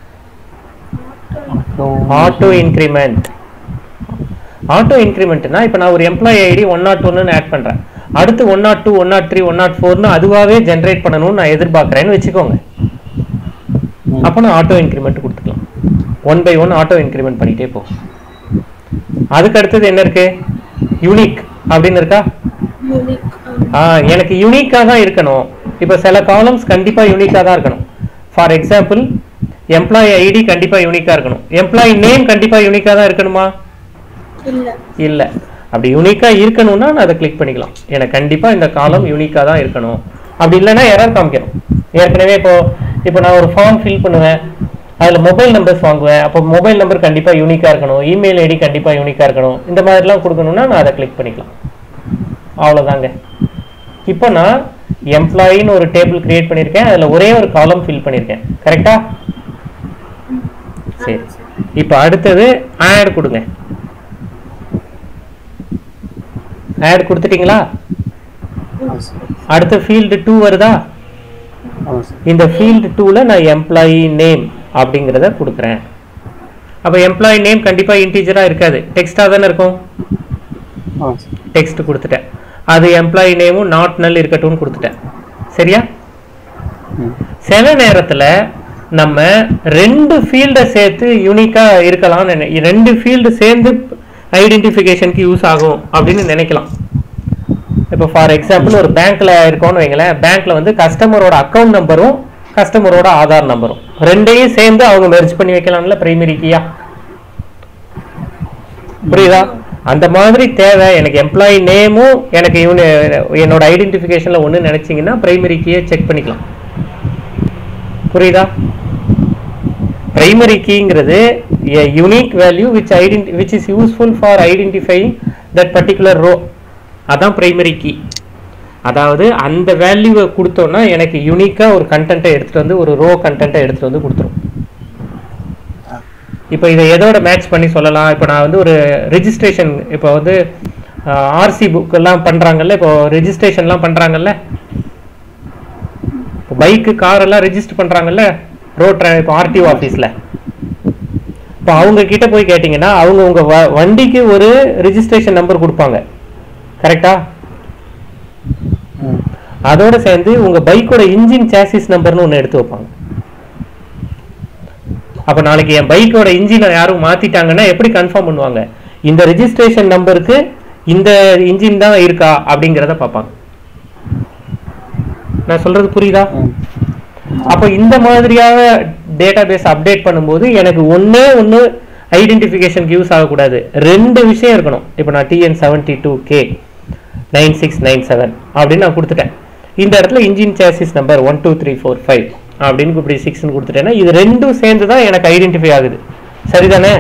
ஆட்டோ இன்க்ரிமெண்ட் ஆட்டோ இன்க்ரிமெண்ட்னா இப்போ நான் ஒரு எம்ப்ளாயி ஐடி ஒன் நாட் ஒன்னு ஆட் பண்ணுறேன் அடுத்து one not two one not three one not ஃபோர்னு அதுவாகவே ஜென்ரேட் பண்ணணும்னு நான் எதிர்பார்க்குறேன்னு வச்சுக்கோங்க ம். அப்போ நான் ஆட்டோ இன்க்ரிமெண்ட் கொடுத்துக்கலாம் one by one auto increment பண்ணிட்டே போ அதுக்கு அடுத்தது என்ன இருக்கு யூனிக் அப்படின்னு இருக்கா யூனிக் ஆ எனக்கு யூனிக்காக தான் இருக்கணும் இப்போ சில காலம்ஸ் கண்டிப்பாக யூனிக்காக தான் இருக்கணும் ஃபார் எக்ஸாம்பிள் எம்ப்ளாயி ஐடி கண்டிப்பாக யூனிக்காக இருக்கணும் எம்ப்ளாயி நேம் கண்டிப்பாக யூனிக்காக தான் இருக்கணுமா இல்லை இல்லை அப்படி யூனிக்காக இருக்கணும்னா நான் அதை கிளிக் பண்ணிக்கலாம் எனக்கு கண்டிப்பாக இந்த காலம் யூனிக்காக தான் இருக்கணும் அப்படி இல்லைன்னா எரர் காமிக்கணும் ஏற்கனவே இப்போ இப்போ நான் ஒரு ஃபார்ம் ஃபில் பண்ணுவேன் அதில் மொபைல் நம்பர்ஸ் வாங்குவேன் அப்போ மொபைல் நம்பர் கண்டிப்பாக யூனிக்காக இருக்கணும் இமெயில் ஐடி கண்டிப்பாக யூனிக்காக இருக்கணும் இந்த மாதிரிலாம் கொடுக்கணும்னா நான் அதை கிளிக் பண்ணிக்கலாம் அவ்வளோதாங்க இப்போ நான் எம்ப்ளாயின்னு ஒரு டேபிள் கிரியேட் பண்ணியிருக்கேன் அதில் ஒரே ஒரு காலம் ஃபில் பண்ணியிருக்கேன் கரெக்டா சரி இப்போ அடுத்தது ஆட் கொடுங்க ஆட் கொடுத்துட்டீங்களா ஆமாம் சார் அடுத்து ஃபீல்டு டூ வருதா ஆமாம் சார் இந்த ஃபீல்டு டூவில் நான் எம்ப்ளாயி நேம் அப்படிங்கிறத கொடுக்குறேன் அப்போ எம்ப்ளாயி நேம் கண்டிப்பாக இன்டீஜராக இருக்காது டெக்ஸ்டாக தானே இருக்கும் ஆமாம் சார் டெக்ஸ்ட் கொடுத்துட்டேன் அது எம்ப்ளாயி நேமும் நாட் நல் இருக்கட்டும்னு கொடுத்துட்டேன் சரியா ம் சில நேரத்தில் நம்ம ரெண்டு ஃபீல்டை சேர்த்து யூனிக்காக இருக்கலாம்னு நினை ரெண்டு ஃபீல்டு சேர்ந்து ஐடென்டிஃபிகேஷனுக்கு யூஸ் ஆகும் அப்படின்னு நினைக்கலாம் இப்போ ஃபார் எக்ஸாம்பிள் ஒரு பேங்க்ல இருக்கோம்னு வைங்களேன் பேங்க்ல வந்து கஸ்டமரோட அக்கௌண்ட் நம்பரும் கஸ்டமரோட ஆதார் நம்பரும் ரெண்டையும் சேர்ந்து அவங்க மெர்ஜ் பண்ணி வைக்கலாம்ல பிரைமரி கீயா புரியுதா அந்த மாதிரி தேவை எனக்கு எம்ப்ளாயி நேமும் எனக்கு இவனு என்னோட ஐடென்டிஃபிகேஷனில் ஒன்று நினைச்சீங்கன்னா பிரைமரி கீயை செக் பண்ணிக்கலாம் புரியுதா பிரைமரி கீங்கிறது unique value which identi which is useful for identifying that particular row அதான் பிரைமரி கீ அதாவது அந்த வேல்யூவை கொடுத்தோன்னா எனக்கு யூனிக்காக ஒரு கண்டென்ட்டை எடுத்துகிட்டு வந்து ஒரு ரோ கண்டென்ட்டை எடுத்துகிட்டு வந்து கொடுத்துரும் இப்போ இதை எதோட மேட்ச் பண்ணி சொல்லலாம் இப்போ நான் வந்து ஒரு ரெஜிஸ்ட்ரேஷன் இப்போ வந்து ஆர்சி புக் எல்லாம் பண்றாங்கல்ல இப்போ ரெஜிஸ்ட்ரேஷன்லாம் பண்றாங்கல்ல இப்போ பைக்கு கார் எல்லாம் ரெஜிஸ்டர் பண்றாங்கல்ல ரோட் இப்போ ஆர்டிஓ ஆஃபீஸில் இப்போ அவங்க கிட்ட போய் கேட்டிங்கன்னா அவங்க உங்க வ- வண்டிக்கு ஒரு ரெஜிஸ்ட்ரேஷன் நம்பர் கொடுப்பாங்க கரெக்டா ம் அதோட சேர்ந்து உங்க பைக்கோட இன்ஜின் சாசிஸ் நம்பர்னு ஒன்று எடுத்து வைப்பாங்க அப்ப நாளைக்கு என் பைக்கோட இன்ஜினை யாரும் மாத்திட்டாங்கன்னா எப்படி கன்ஃபார்ம் பண்ணுவாங்க இந்த ரெஜிஸ்ட்ரேஷன் நம்பருக்கு இந்த இன்ஜின் தான் இருக்கா அப்படிங்கிறத பார்ப்பாங்க நான் சொல்றது புரியுதா ம் அப்போ இந்த மாதிரியாக டேட்டாபேஸ் அப்டேட் பண்ணும்போது எனக்கு ஒண்ணே ஒன்று ஐடென்டிஃபிகேஷனுக்கு யூஸ் ஆகக்கூடாது ரெண்டு விஷயம் இருக்கணும் இப்போ நான் TN seventy two K nine six nine seven அப்படின்னு நான் கொடுத்துட்டேன் இந்த இடத்துல engine chassis number one two three four five அப்படின்னு இப்படி சிக்ஸ்னு கொடுத்துட்டேன்னா இது ரெண்டும் சேர்ந்து தான் எனக்கு ஐடென்டிஃபை ஆகுது சரிதானே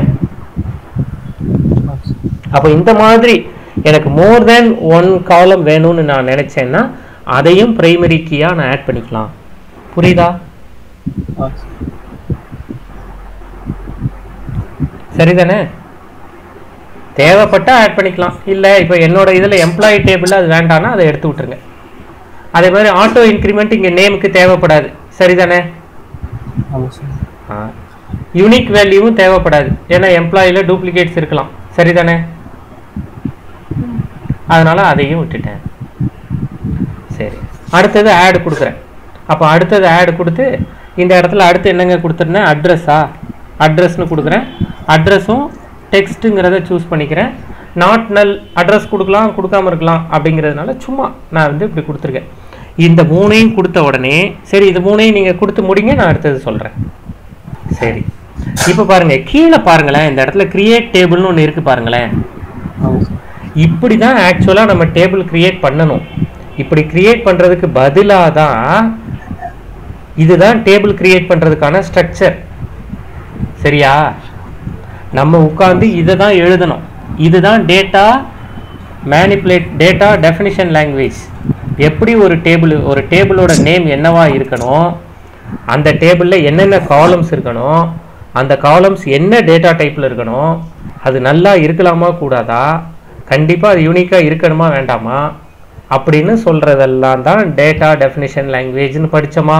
அப்போ இந்த மாதிரி எனக்கு மோர் தேன் ஒன் காலம் வேணும்னு நான் நினைச்சேன்னா அதையும் பிரைமரி கீயாக நான் ஆட் பண்ணிக்கலாம் புரியுதா ஆ சரிதானே தேவைப்பட்டா ஆட் பண்ணிக்கலாம் இல்லை இப்போ என்னோட இதில் எம்ப்ளாயி டேபிளில் அது வேண்டாம்னா அதை எடுத்து விட்டுருங்க அதே மாதிரி ஆட்டோ இன்க்ரிமெண்ட் இங்கே நேமுக்கு தேவைப்படாது சரிதானே ஆமாம் சார் யூனிக் வேல்யூவும் தேவைப்படாது ஏன்னா எம்ப்ளாயில டூப்ளிகேட்ஸ் இருக்கலாம் சரிதானே அதனால அதையும் விட்டுட்டேன் சரி அடுத்தது ஆட் கொடுக்குறேன் அப்போ அடுத்தது ஆட் கொடுத்து இந்த இடத்துல அடுத்து என்னங்க கொடுத்துருந்தேன் அட்ரஸா அட்ரஸ்னு கொடுக்குறேன் அட்ரஸும் டெக்ஸ்ட்டுங்கிறத சூஸ் பண்ணிக்கிறேன் நாட் நல் அட்ரஸ் கொடுக்கலாம் கொடுக்காம இருக்கலாம் அப்படிங்கிறதுனால சும்மா நான் வந்து இப்படி கொடுத்துருக்கேன் இந்த மூணையும் கொடுத்த உடனே சரி இது மூணையும் நீங்கள் கொடுத்து முடிங்க நான் அடுத்தது சொல்கிறேன் சரி இப்போ பாருங்க கீழே பாருங்களேன் இந்த இடத்துல கிரியேட் டேபிள்னு ஒன்று இருக்கு பாருங்களேன் ஆமாம் சார் இப்படி தான் ஆக்சுவலாக நம்ம டேபிள் கிரியேட் பண்ணணும் இப்படி கிரியேட் பண்ணுறதுக்கு பதிலாக தான் இதுதான் டேபிள் கிரியேட் பண்ணுறதுக்கான ஸ்ட்ரக்சர் சரியா நம்ம உட்காந்து இதை தான் எழுதணும் இதுதான் data manipulate data definition language எப்படி ஒரு டேபிள் ஒரு டேபிளோட நேம் என்னவா இருக்கணும் அந்த டேபிளில் என்னென்ன காலம்ஸ் இருக்கணும் அந்த காலம்ஸ் என்ன டேட்டா டைப்பில் இருக்கணும் அது நல்லா இருக்கலாமா கூடாதா கண்டிப்பாக அது யூனிக்காக இருக்கணுமா வேண்டாமா அப்படின்னு சொல்கிறதெல்லாம் தான் டேட்டா டெஃபினிஷன் லாங்குவேஜ்னு படிச்சோமா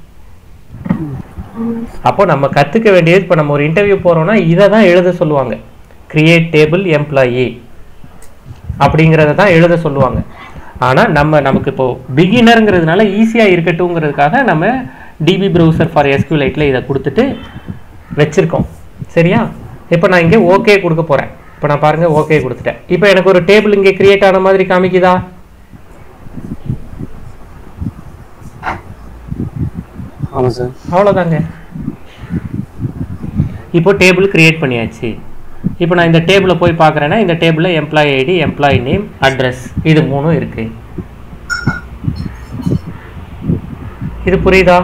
அப்போ நம்ம கற்றுக்க வேண்டியது இப்போ நம்ம ஒரு இன்டர்வியூ போகிறோம்னா இதை தான் எழுத சொல்லுவாங்க கிரியேட் டேபிள் எம்ப்ளாயி அப்படிங்கிறத தான் எழுத சொல்லுவாங்க ஆனால் நம்ம நமக்கு இப்போ பிகினருங்கிறதுனால ஈஸியாக இருக்கட்டும்ங்கிறதுக்காக நம்ம டிபி ப்ரௌசர் ஃபார் எஸ்கியூலைட்டில் இதை கொடுத்துட்டு வச்சுருக்கோம் சரியா இப்போ நான் இங்கே ஓகே கொடுக்க போகிறேன் இப்போ நான் பாருங்கள் ஓகே கொடுத்துட்டேன் இப்போ எனக்கு ஒரு டேபிள் இங்கே கிரியேட் ஆன மாதிரி காமிக்குதா ஆமாம் சார் அவ்வளோதாங்க இப்போ டேபிள் கிரியேட் பண்ணியாச்சு இப்போ நான் இந்த டேபிளை போய் பார்க்குறேன்னா இந்த டேபிளில் employee ID employee name address இது மூணும் இருக்கு இது புரியுதா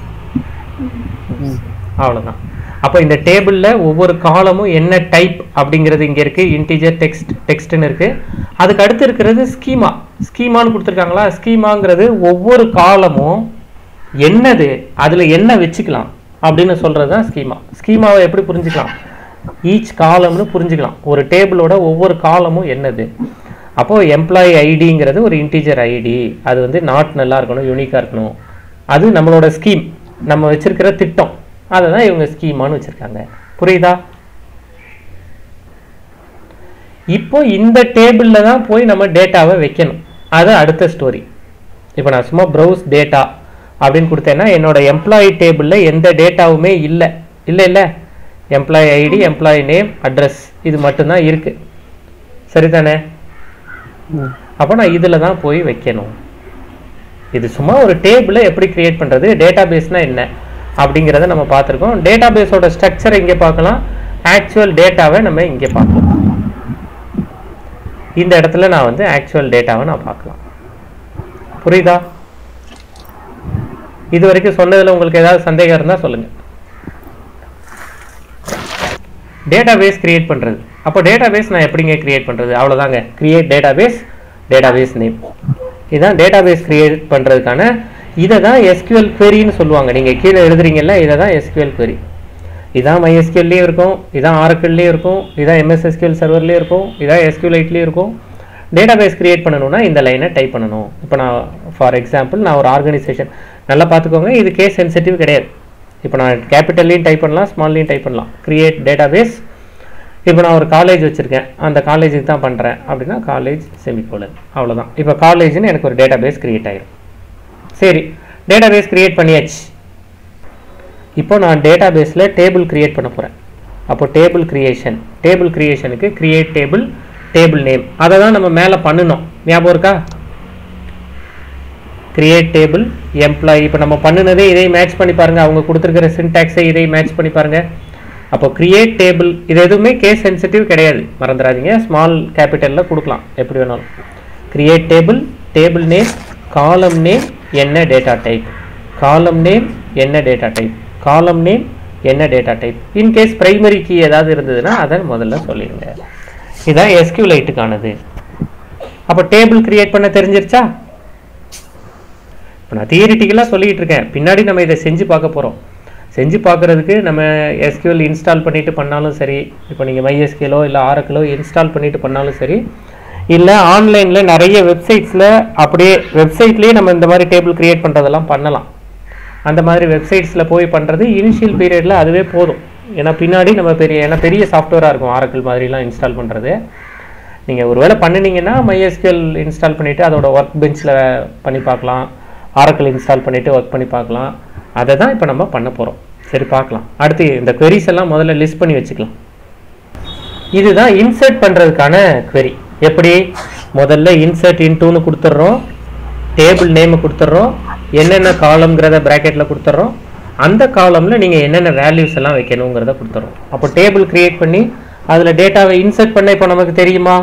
அவ்வளோதான் அப்போ இந்த டேபிளில் ஒவ்வொரு காலமும் என்ன டைப் அப்படிங்கிறது இங்கே இருக்குது இன்டீஜர் டெக்ஸ்ட் டெக்ஸ்ட்னு இருக்குது அதுக்கு அடுத்து இருக்கிறது ஸ்கீமா ஸ்கீமான்னு கொடுத்துருக்காங்களா ஸ்கீமாங்கிறது ஒவ்வொரு காலமும் என்னது அதில் என்ன வச்சுக்கலாம் அப்படின்னு சொல்கிறது தான் ஸ்கீமா ஸ்கீமாவை எப்படி புரிஞ்சுக்கலாம் ஈச் காலம்னு புரிஞ்சுக்கலாம் ஒரு டேபிளோட ஒவ்வொரு காலமும் என்னது அப்போது எம்ப்ளாயி ஐடிங்கிறது ஒரு இன்டீஜர் ஐடி அது வந்து நாட் நல்லா இருக்கணும் யூனிக்காக இருக்கணும் அது நம்மளோட ஸ்கீம் நம்ம வச்சிருக்கிற திட்டம் அதை தான் இவங்க ஸ்கீமான்னு வச்சுருக்காங்க புரியுதா இப்போ இந்த டேபிளில் தான் போய் நம்ம டேட்டாவை வைக்கணும் அது அடுத்த ஸ்டோரி இப்போ நான் சும்மா ப்ரௌஸ் டேட்டா அப்படின்னு கொடுத்தேன்னா என்னோட எம்ப்ளாயி டேபிளில் எந்த டேட்டாவுமே இல்லை இல்லை இல்லை employee ID employee name address இது மட்டும்தான் இருக்குது சரிதானே ம் அப்போ நான் இதில் தான் போய் வைக்கணும் இது சும்மா ஒரு டேபிளை எப்படி கிரியேட் பண்ணுறது டேட்டா பேஸ்னால் என்ன அப்படிங்கிறத நம்ம பார்த்துருக்கோம் டேட்டா பேஸோட ஸ்ட்ரக்சரை இங்கே பார்க்கலாம் ஆக்சுவல் டேட்டாவை நம்ம இங்கே பார்க்கலாம் இந்த இடத்துல நான் வந்து ஆக்சுவல் டேட்டாவை நான் பார்க்கலாம் புரியுதா இது வரைக்கும் சொன்னதில் உங்களுக்கு ஏதாவது சந்தேகம் இருந்தால் சொல்லுங்கள் டேட்டாபேஸ் கிரியேட் பண்ணுறது அப்போ டேட்டாபேஸ் நான் எப்படிங்க கிரியேட் பண்ணுறது அவ்வளோதாங்க கிரியேட் டேட்டாபேஸ் டேட்டாபேஸ் நேம் இதுதான் டேட்டாபேஸ் கிரியேட் பண்ணுறதுக்கான இதை தான் எஸ்கியூஎல் queryன்னு சொல்லுவாங்க நீங்கள் கீழே எழுதுறீங்கல்ல இதை தான் எஸ்கியூஎல் query இதான் MySQL-லயும் இருக்கும் இதான் ஆரக்கிள்லேயும் இருக்கும் இதான் எம்எஸ்எஸ்கியூஎல் சர்வர்லேயும் இருக்கும் இதான் எஸ்கியூலைட்லேயும் இருக்கும் டேட்டாபேஸ் கிரியேட் பண்ணணும்னா இந்த லைனை டைப் பண்ணணும் இப்போ நான் ஃபார் எக்ஸாம்பிள் நான் ஒரு ஆர்கனைசேஷன் நல்லா பார்த்துக்கோங்க இது கேஸ் சென்சிட்டிவ் கிடையாது இப்போ நான் கேபிட்டல்லையும் டைப் பண்ணலாம் ஸ்மால்லையும் டைப் பண்ணலாம் கிரியேட் டேட்டாபேஸ் இப்போ நான் ஒரு காலேஜ் வச்சுருக்கேன் அந்த காலேஜுக்கு தான் பண்ணுறேன் அப்படின்னா காலேஜ் செமிகோலன் அவ்வளோதான் இப்போ காலேஜ்னு எனக்கு ஒரு டேட்டாபேஸ் கிரியேட் ஆயிரும் சரி டேட்டாபேஸ் கிரியேட் பண்ணியாச்சு இப்போ நான் டேட்டாபேஸில் டேபிள் கிரியேட் பண்ண போகிறேன் அப்போ டேபிள் கிரியேஷன் டேபிள் கிரியேஷனுக்கு கிரியேட் டேபிள் டேபிள் நேம் அதை தான் நம்ம மேலே பண்ணணும் ஞாபகம் இருக்கா கிரியேட் டேபிள் எம்ப்ளாயி இப்போ நம்ம பண்ணுனதே இதை மேட்ச் பண்ணி பாருங்க அவங்க கொடுத்துருக்கிற சின்டாக்ஸை இதை மேட்ச் பண்ணி பாருங்க அப்போ கிரியேட் டேபிள் இது எதுவுமே கேஸ் சென்சிட்டிவ் கிடையாது மறந்துடாதீங்க ஸ்மால் கேபிட்டலில் கொடுக்கலாம் எப்படி வேணாலும் create table table name column name என்ன டேட்டா டைப் காலம் நேம் என்ன டேட்டா டைப் காலம் நேம் என்ன data type in case primary key ஏதாவது இருந்ததுன்னா அதை முதல்ல சொல்லிடுங்க இதான் எஸ்கியூலைட்டுக்கானது அப்போ டேபிள் கிரியேட் பண்ண தெரிஞ்சிருச்சா இப்போ நான் தியரிட்டிக்கலாக சொல்லிட்டு இருக்கேன் பின்னாடி நம்ம இதை செஞ்சு பார்க்க போகிறோம் செஞ்சு பார்க்குறதுக்கு நம்ம எஸ்கியூஎல் இன்ஸ்டால் பண்ணிட்டு பண்ணாலும் சரி இப்போ நீங்கள் மைஎஸ்கியூலோ இல்லை ஆரக்கிலோ இன்ஸ்டால் பண்ணிட்டு பண்ணாலும் சரி இல்லை ஆன்லைனில் நிறைய வெப்சைட்ஸில் அப்படியே வெப்சைட்லேயே நம்ம இந்த மாதிரி டேபிள் கிரியேட் பண்ணுறதெல்லாம் பண்ணலாம் அந்த மாதிரி வெப்சைட்ஸில் போய் பண்ணுறது இனிஷியல் பீரியடில் அதுவே போதும் ஏன்னா பின்னாடி நம்ம பெரிய ஏன்னா பெரிய சாஃப்ட்வேராக இருக்கும் ஆரக்கிள் மாதிரிலாம் இன்ஸ்டால் பண்ணுறது நீங்கள் ஒருவேளை பண்ணினீங்கன்னா மைஎஸ்கியூஎல் இன்ஸ்டால் பண்ணிவிட்டு அதோட ஒர்க் பெஞ்சில் பண்ணி பார்க்கலாம் ஆரக்கிள் இன்ஸ்டால் பண்ணிவிட்டு ஒர்க் பண்ணி பார்க்கலாம் அதை தான் இப்போ நம்ம பண்ண போகிறோம் சரி பார்க்கலாம் அடுத்து இந்த queries எல்லாம் முதல்ல லிஸ்ட் பண்ணி வச்சுக்கலாம் இதுதான் இன்சர்ட் பண்ணுறதுக்கான query எப்படி முதல்ல இன்சர்ட் இன்டூன்னு கொடுத்துட்றோம் டேபிள் நேம் கொடுத்துட்றோம் என்னென்ன காலம்ங்கிறத ப்ராக்கெட்டில் கொடுத்துட்றோம் அந்த காலமில் நீங்கள் என்னென்ன வேல்யூஸ் எல்லாம் வைக்கணுங்கிறத கொடுத்துட்றோம் அப்போ டேபிள் கிரியேட் பண்ணி அதில் டேட்டாவை இன்சர்ட் பண்ண இப்போ நமக்கு தெரியுமா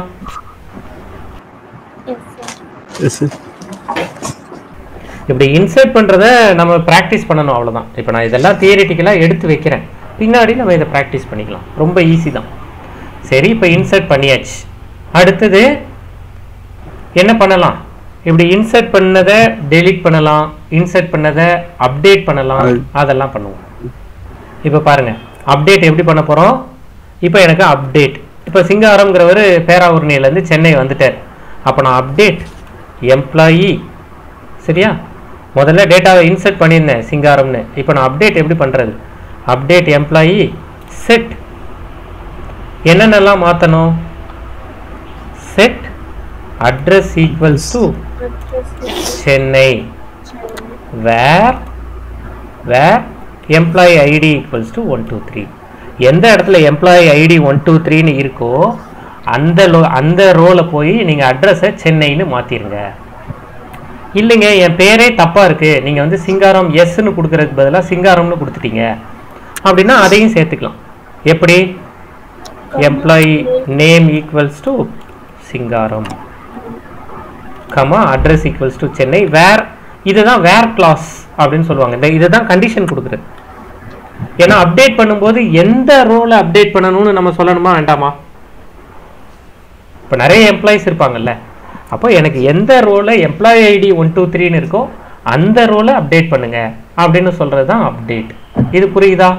எஸ் சார் இப்படி இன்சர்ட் பண்ணுறத நம்ம ப்ராக்டிஸ் பண்ணணும் அவ்வளவுதான் இப்போ நான் இதெல்லாம் தியரிட்டிக்கலாக எடுத்து வைக்கிறேன் பின்னாடி நம்ம இதை ப்ராக்டிஸ் பண்ணிக்கலாம் ரொம்ப ஈஸி தான் சரி இப்போ இன்சர்ட் பண்ணியாச்சு அடுத்தது என்ன பண்ணலாம் இப்படி இன்சர்ட் பண்ணதை டெலீட் பண்ணலாம் இன்சர்ட் பண்ணதை அப்டேட் பண்ணலாம் அதெல்லாம் பண்ணுவோம் இப்போ பாருங்க அப்டேட் எப்படி பண்ண போகிறோம் இப்போ எனக்கு அப்டேட் இப்போ சிங்காரம்ங்கிறவர் பேராவூர்ணியிலேருந்து சென்னை வந்துட்டார் அப்போ நான் அப்டேட் எம்ப்ளாயி சரியா முதல்ல டேட்டாவை இன்சர்ட் பண்ணியிருந்தேன் சிங்காரம்னு இப்போ நான் அப்டேட் எப்படி பண்ணுறது அப்டேட் எம்ப்ளாயி செட் என்னென்னலாம் மாற்றணும் set address equals to Chennai where where employee ID equals to one two three எந்த இடத்துல எம்ப்ளாயி ஐடி ஒன் டூ த்ரீன்னு இருக்கோ அந்த லோ அந்த ரோவில் போய் நீங்கள் அட்ரஸை சென்னைன்னு மாற்றிருங்க இல்லைங்க என் பேரே தப்பாக இருக்குது நீங்கள் வந்து சிங்காரம் எஸ்ன்னு கொடுக்கறதுக்கு பதிலாக சிங்காரம்னு கொடுத்துட்டீங்க அப்படின்னா அதையும் சேர்த்துக்கலாம் எப்படி employee name equals to Singaram comma address equals to Chennai where இதுதான் வேர் கிளாஸ் அப்படின்னு சொல்லுவாங்க இந்த இதுதான் கண்டிஷன் கொடுக்குறது ஏன்னா அப்டேட் பண்ணும்போது எந்த ரோலை அப்டேட் பண்ணணும்னு நம்ம சொல்லணுமா வேண்டாமா இப்போ நிறைய எம்ப்ளாயிஸ் இருப்பாங்கல்ல அப்போ எனக்கு எந்த ரோலை எம்ப்ளாயி ஐடி ஒன் டூ த்ரீன்னு இருக்கோ அந்த ரோலை அப்டேட் பண்ணுங்க அப்படின்னு சொல்றது தான் அப்டேட் இது புரியுதா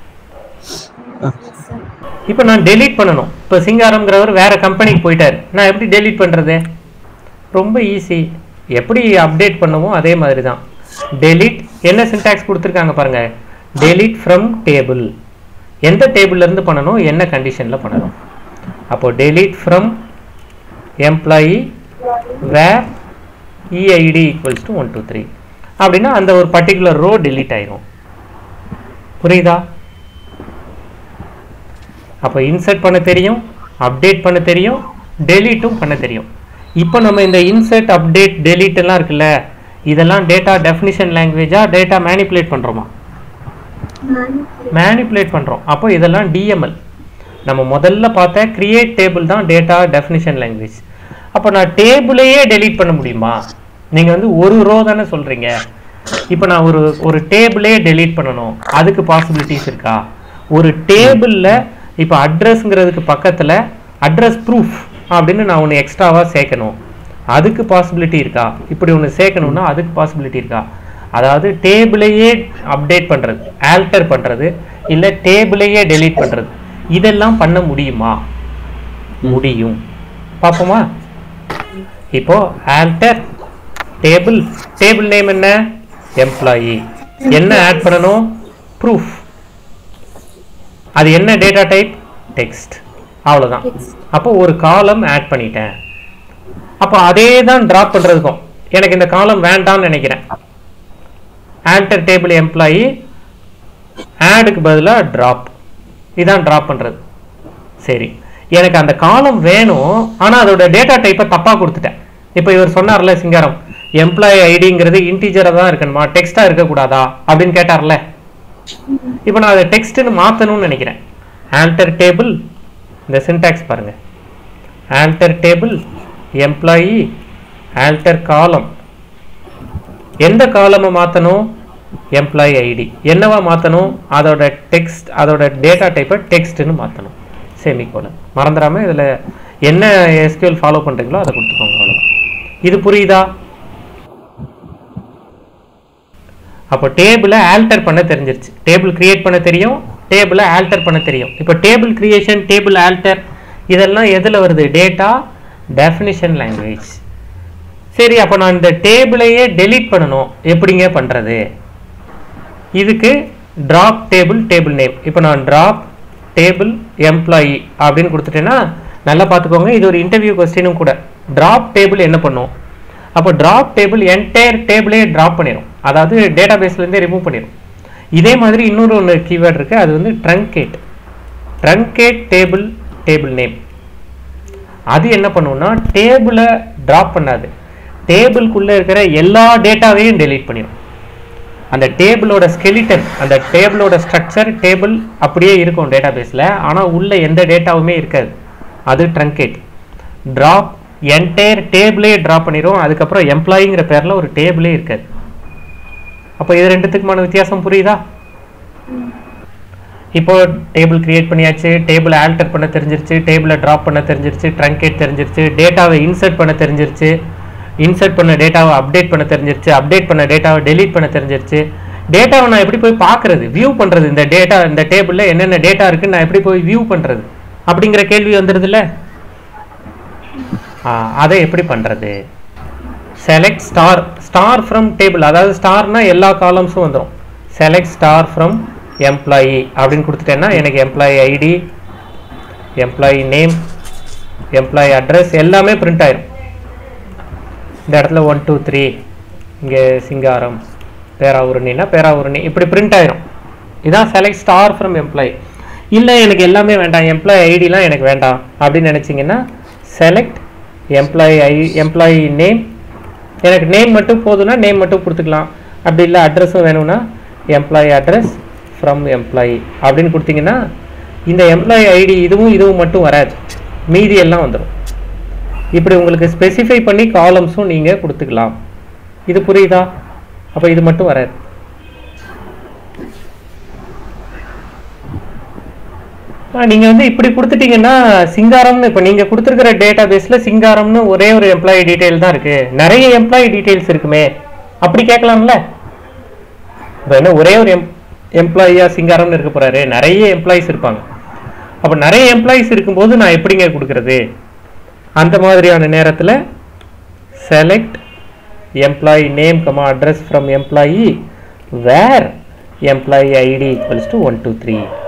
இப்போ நான் டெலீட் பண்ணணும் இப்போ சிங்காரம்ங்கிறவர் வேற கம்பெனிக்கு போயிட்டார் நான் எப்படி டெலீட் பண்றது ரொம்ப ஈஸி எப்படி அப்டேட் பண்ணுமோ அதே மாதிரி தான் டெலீட் என்ன சின்டாக்ஸ் கொடுத்துருக்காங்க பாருங்க டெலீட் ஃப்ரம் டேபிள் எந்த டேபிள்ல இருந்து பண்ணணும் என்ன கண்டிஷன்ல பண்ணணும் அப்போ delete from employee where EID equals to one two three அப்படின்னா அந்த ஒரு பர்டிகுலர் ரோ delete ஆயிரும் புரியுதா அப்போ இன்சர்ட் பண்ண தெரியும் அப்டேட் பண்ண தெரியும் டெலீட்டும் பண்ண தெரியும் இப்போ நம்ம இந்த இன்சர்ட் அப்டேட் delete எல்லாம் இருக்குல்ல இதெல்லாம் டேட்டா டெஃபினிஷன் லாங்குவேஜா டேட்டா மேனிப்புலேட் பண்ணுறோமா மேனிப்புலேட் பண்ணுறோம் அப்போ இதெல்லாம் டிஎம்எல் நம்ம முதல்ல பார்த்த கிரியேட் டேபிள் தான் டேட்டா டெஃபினிஷன் லாங்குவேஜ் அப்போ நான் டேபிளையே டெலீட் பண்ண முடியுமா நீங்கள் வந்து ஒரு ரோ தானே சொல்கிறீங்க இப்போ நான் ஒரு ஒரு டேபிளே டெலீட் பண்ணணும் அதுக்கு பாசிபிலிட்டிஸ் இருக்கா ஒரு டேபிளில் இப்போ அட்ரஸ்ங்கிறதுக்கு பக்கத்தில் அட்ரஸ் ப்ரூஃப் அப்படின்னு நான் ஒன்று எக்ஸ்ட்ராவாக சேர்க்கணும் அதுக்கு பாசிபிலிட்டி இருக்கா இப்படி ஒன்று சேர்க்கணும்னா அதுக்கு பாசிபிலிட்டி இருக்கா அதாவது டேபிளையே அப்டேட் பண்ணுறது ஆல்டர் பண்ணுறது இல்லை டேபிளையே டெலீட் பண்ணுறது இதெல்லாம் பண்ண முடியுமா முடியும் பார்ப்போமா இப்போ ஆல்டர் டேபிள் டேபிள் நேம் என்ன எம்ப்ளாயி என்ன ஆட் பண்ணணும் ப்ரூஃப் அது என்ன டேட்டா டைப் டெக்ஸ்ட் அவ்வளோதான் அப்போ ஒரு காலம் ஆட் பண்ணிட்டேன் அப்போ அதே தான் ட்ராப் பண்ணுறதுக்கும் எனக்கு இந்த காலம் வேண்டாம்னு நினைக்கிறேன் ஆல்டர் டேபிள் எம்ப்ளாயி ஆடுக்கு பதிலாக ட்ராப் இதான் ட்ராப் பண்ணுறது சரி எனக்கு அந்த காலம் வேணும் ஆனால் அதோட டேட்டா டைப்பை தப்பாக கொடுத்துட்டேன் இப்போ இவர் சொன்னார்ல சிங்காரம் எம்ப்ளாயி ஐடிங்கிறது இன்டீஜராக தான் இருக்கணுமா டெக்ஸ்ட்டாக இருக்கக்கூடாதா அப்படின்னு கேட்டார்ல இப்போ நான் அதை டெக்ஸ்ட்னு மாற்றணும்னு நினைக்கிறேன் ஆல்டர் டேபிள் இந்த சின்டாக்ஸ் பாருங்க alter table employee alter column எந்த காலமை மாற்றணும் எம்ப்ளாயி ஐடி என்னவா மாற்றணும் அதோட டெக்ஸ்ட் அதோட டேட்டா டைப்பை டெக்ஸ்ட்னு மாற்றணும் செமிகோலன் மறந்துடாம இதில் என்ன எஸ்கியூஎல் ஃபாலோ பண்ணுறீங்களோ அதை கொடுத்துக்கோங்க அவ்வளோதான் இது புரியுதா அப்போ டேபிளை ஆல்டர் பண்ண தெரிஞ்சிருச்சு டேபிள் கிரியேட் பண்ண தெரியும் டேபிளை ஆல்டர் பண்ண தெரியும் இப்போ டேபிள் கிரியேஷன் டேபிள் ஆல்டர் இதெல்லாம் எதில் வருது டேட்டா டெஃபினிஷன் லாங்குவேஜ் சரி அப்போ நான் இந்த டேபிளையே டெலீட் பண்ணணும் எப்படிங்க பண்ணுறது இதுக்கு ட்ராப் டேபிள் டேபிள் நேம் இப்போ நான் ட்ராப் டேபிள் எம்ப்ளாயி அப்படின்னு கொடுத்துட்டேன்னா நல்லா பார்த்துக்கோங்க இது ஒரு இன்டர்வியூ கொஸ்டினும் கூட ட்ராப் டேபிள் என்ன பண்ணும் அப்போ ட்ராப் டேபிள் என்டையர் டேபிளே ட்ராப் பண்ணிடும் அதாவது டேட்டா பேஸ்லேருந்தே ரிமூவ் பண்ணிடும் இதே மாதிரி இன்னொரு ஒன்று கீவேர்டு இருக்குது அது வந்து truncate truncate table table name அது என்ன பண்ணும்னா டேபிளை ட்ராப் பண்ணாது டேபிள்குள்ளே இருக்கிற எல்லா டேட்டாவையும் டெலீட் பண்ணிடும் அந்த டேபிளோட ஸ்கெலிட்டன் அந்த டேபிளோட ஸ்ட்ரக்சர் டேபிள் அப்படியே இருக்கும் டேட்டா பேஸில் ஆனால் உள்ள எந்த டேட்டாவுமே இருக்காது அது ட்ரங்கேட் ட்ராப் என்டையர் டேபிளே ட்ராப் பண்ணிடும் அதுக்கப்புறம் எம்ப்ளாயிங்கிற பேரில் ஒரு டேபிளே இருக்காது அப்போ இது ரெண்டுத்துக்குமான வித்தியாசம் புரியுதா இப்போ டேபிள் கிரியேட் பண்ணியாச்சு டேபிள் ஆல்டர் பண்ண தெரிஞ்சிருச்சு டேபிளை ட்ராப் பண்ண தெரிஞ்சிருச்சு ட்ரங்கேட் தெரிஞ்சிருச்சு டேட்டாவை இன்சர்ட் பண்ண தெரிஞ்சிருச்சு இன்சர்ட் பண்ண டேட்டாவை அப்டேட் பண்ண தெரிஞ்சிருச்சு அப்டேட் பண்ண டேட்டாவை டெலீட் பண்ண தெரிஞ்சிருச்சு டேட்டாவை நான் எப்படி போய் பார்க்கறது வியூ பண்ணுறது இந்த டேட்டா இந்த டேபிளில் என்னென்ன டேட்டா இருக்குன்னு நான் எப்படி போய் வியூ பண்ணுறது அப்படிங்கிற கேள்வி வந்துடுதுல்ல ஆ, அதை எப்படி பண்ணுறது select star star from table அதாவது ஸ்டார்னா எல்லா காலம்ஸும் வந்துடும் செலக்ட் ஸ்டார் ஃப்ரம் எம்ப்ளாயி அப்படின்னு கொடுத்துட்டேன்னா எனக்கு employee ID employee name employee address எல்லாமே பிரிண்ட் ஆயிரும் இந்த இடத்துல ஒன் டூ த்ரீ இங்கே சிங்காரம் பேராவூரணின்னா பேராவூரணி இப்படி பிரிண்ட் ஆயிரும் இதான் செலக்ட் ஸ்டார் ஃப்ரம் எம்ப்ளாயி இல்லை எனக்கு எல்லாமே வேண்டாம் எம்ப்ளாயி ஐடிலாம் எனக்கு வேண்டாம் அப்படின்னு நினச்சிங்கன்னா select employee I employee name எனக்கு நேம் மட்டும் போதும்னா நேம் மட்டும் கொடுத்துக்கலாம் அப்படி இல்லை அட்ரஸும் வேணும்னா எம்ப்ளாயி அட்ரஸ் ஃப்ரம் எம்ப்ளாயி அப்படின்னு கொடுத்தீங்கன்னா இந்த எம்ப்ளாயி ஐடி இதுவும் இதுவும் மட்டும் வராது மீதி எல்லாம் வந்துடும் இப்படி உங்களுக்கு ஸ்பெசிஃபை பண்ணி காலம்ஸும் நீங்கள் கொடுத்துக்கலாம் இது புரியுதா அப்போ இது மட்டும் வராது நீங்கள் வந்து இப்படி கொடுத்துட்டீங்கன்னா சிங்காரம்னு இப்போ நீங்கள் கொடுத்துருக்கிற டேட்டா பேஸில் சிங்காரம்னு ஒரே ஒரு எம்ப்ளாயி டீட்டெயில் தான் இருக்குது நிறைய எம்ப்ளாயி டீட்டெயில்ஸ் இருக்குமே அப்படி கேட்கலாம்ல இப்போ என்ன ஒரே ஒரு எம் எம்ப்ளாயியாக சிங்காரம்னு இருக்க போகிறாரு நிறைய எம்ப்ளாயிஸ் இருப்பாங்க அப்போ நிறைய எம்ப்ளாயிஸ் இருக்கும்போது நான் எப்படிங்க கொடுக்குறது அந்த மாதிரியான நேரத்தில் select employee name comma address from employee where employee ID equals to one two three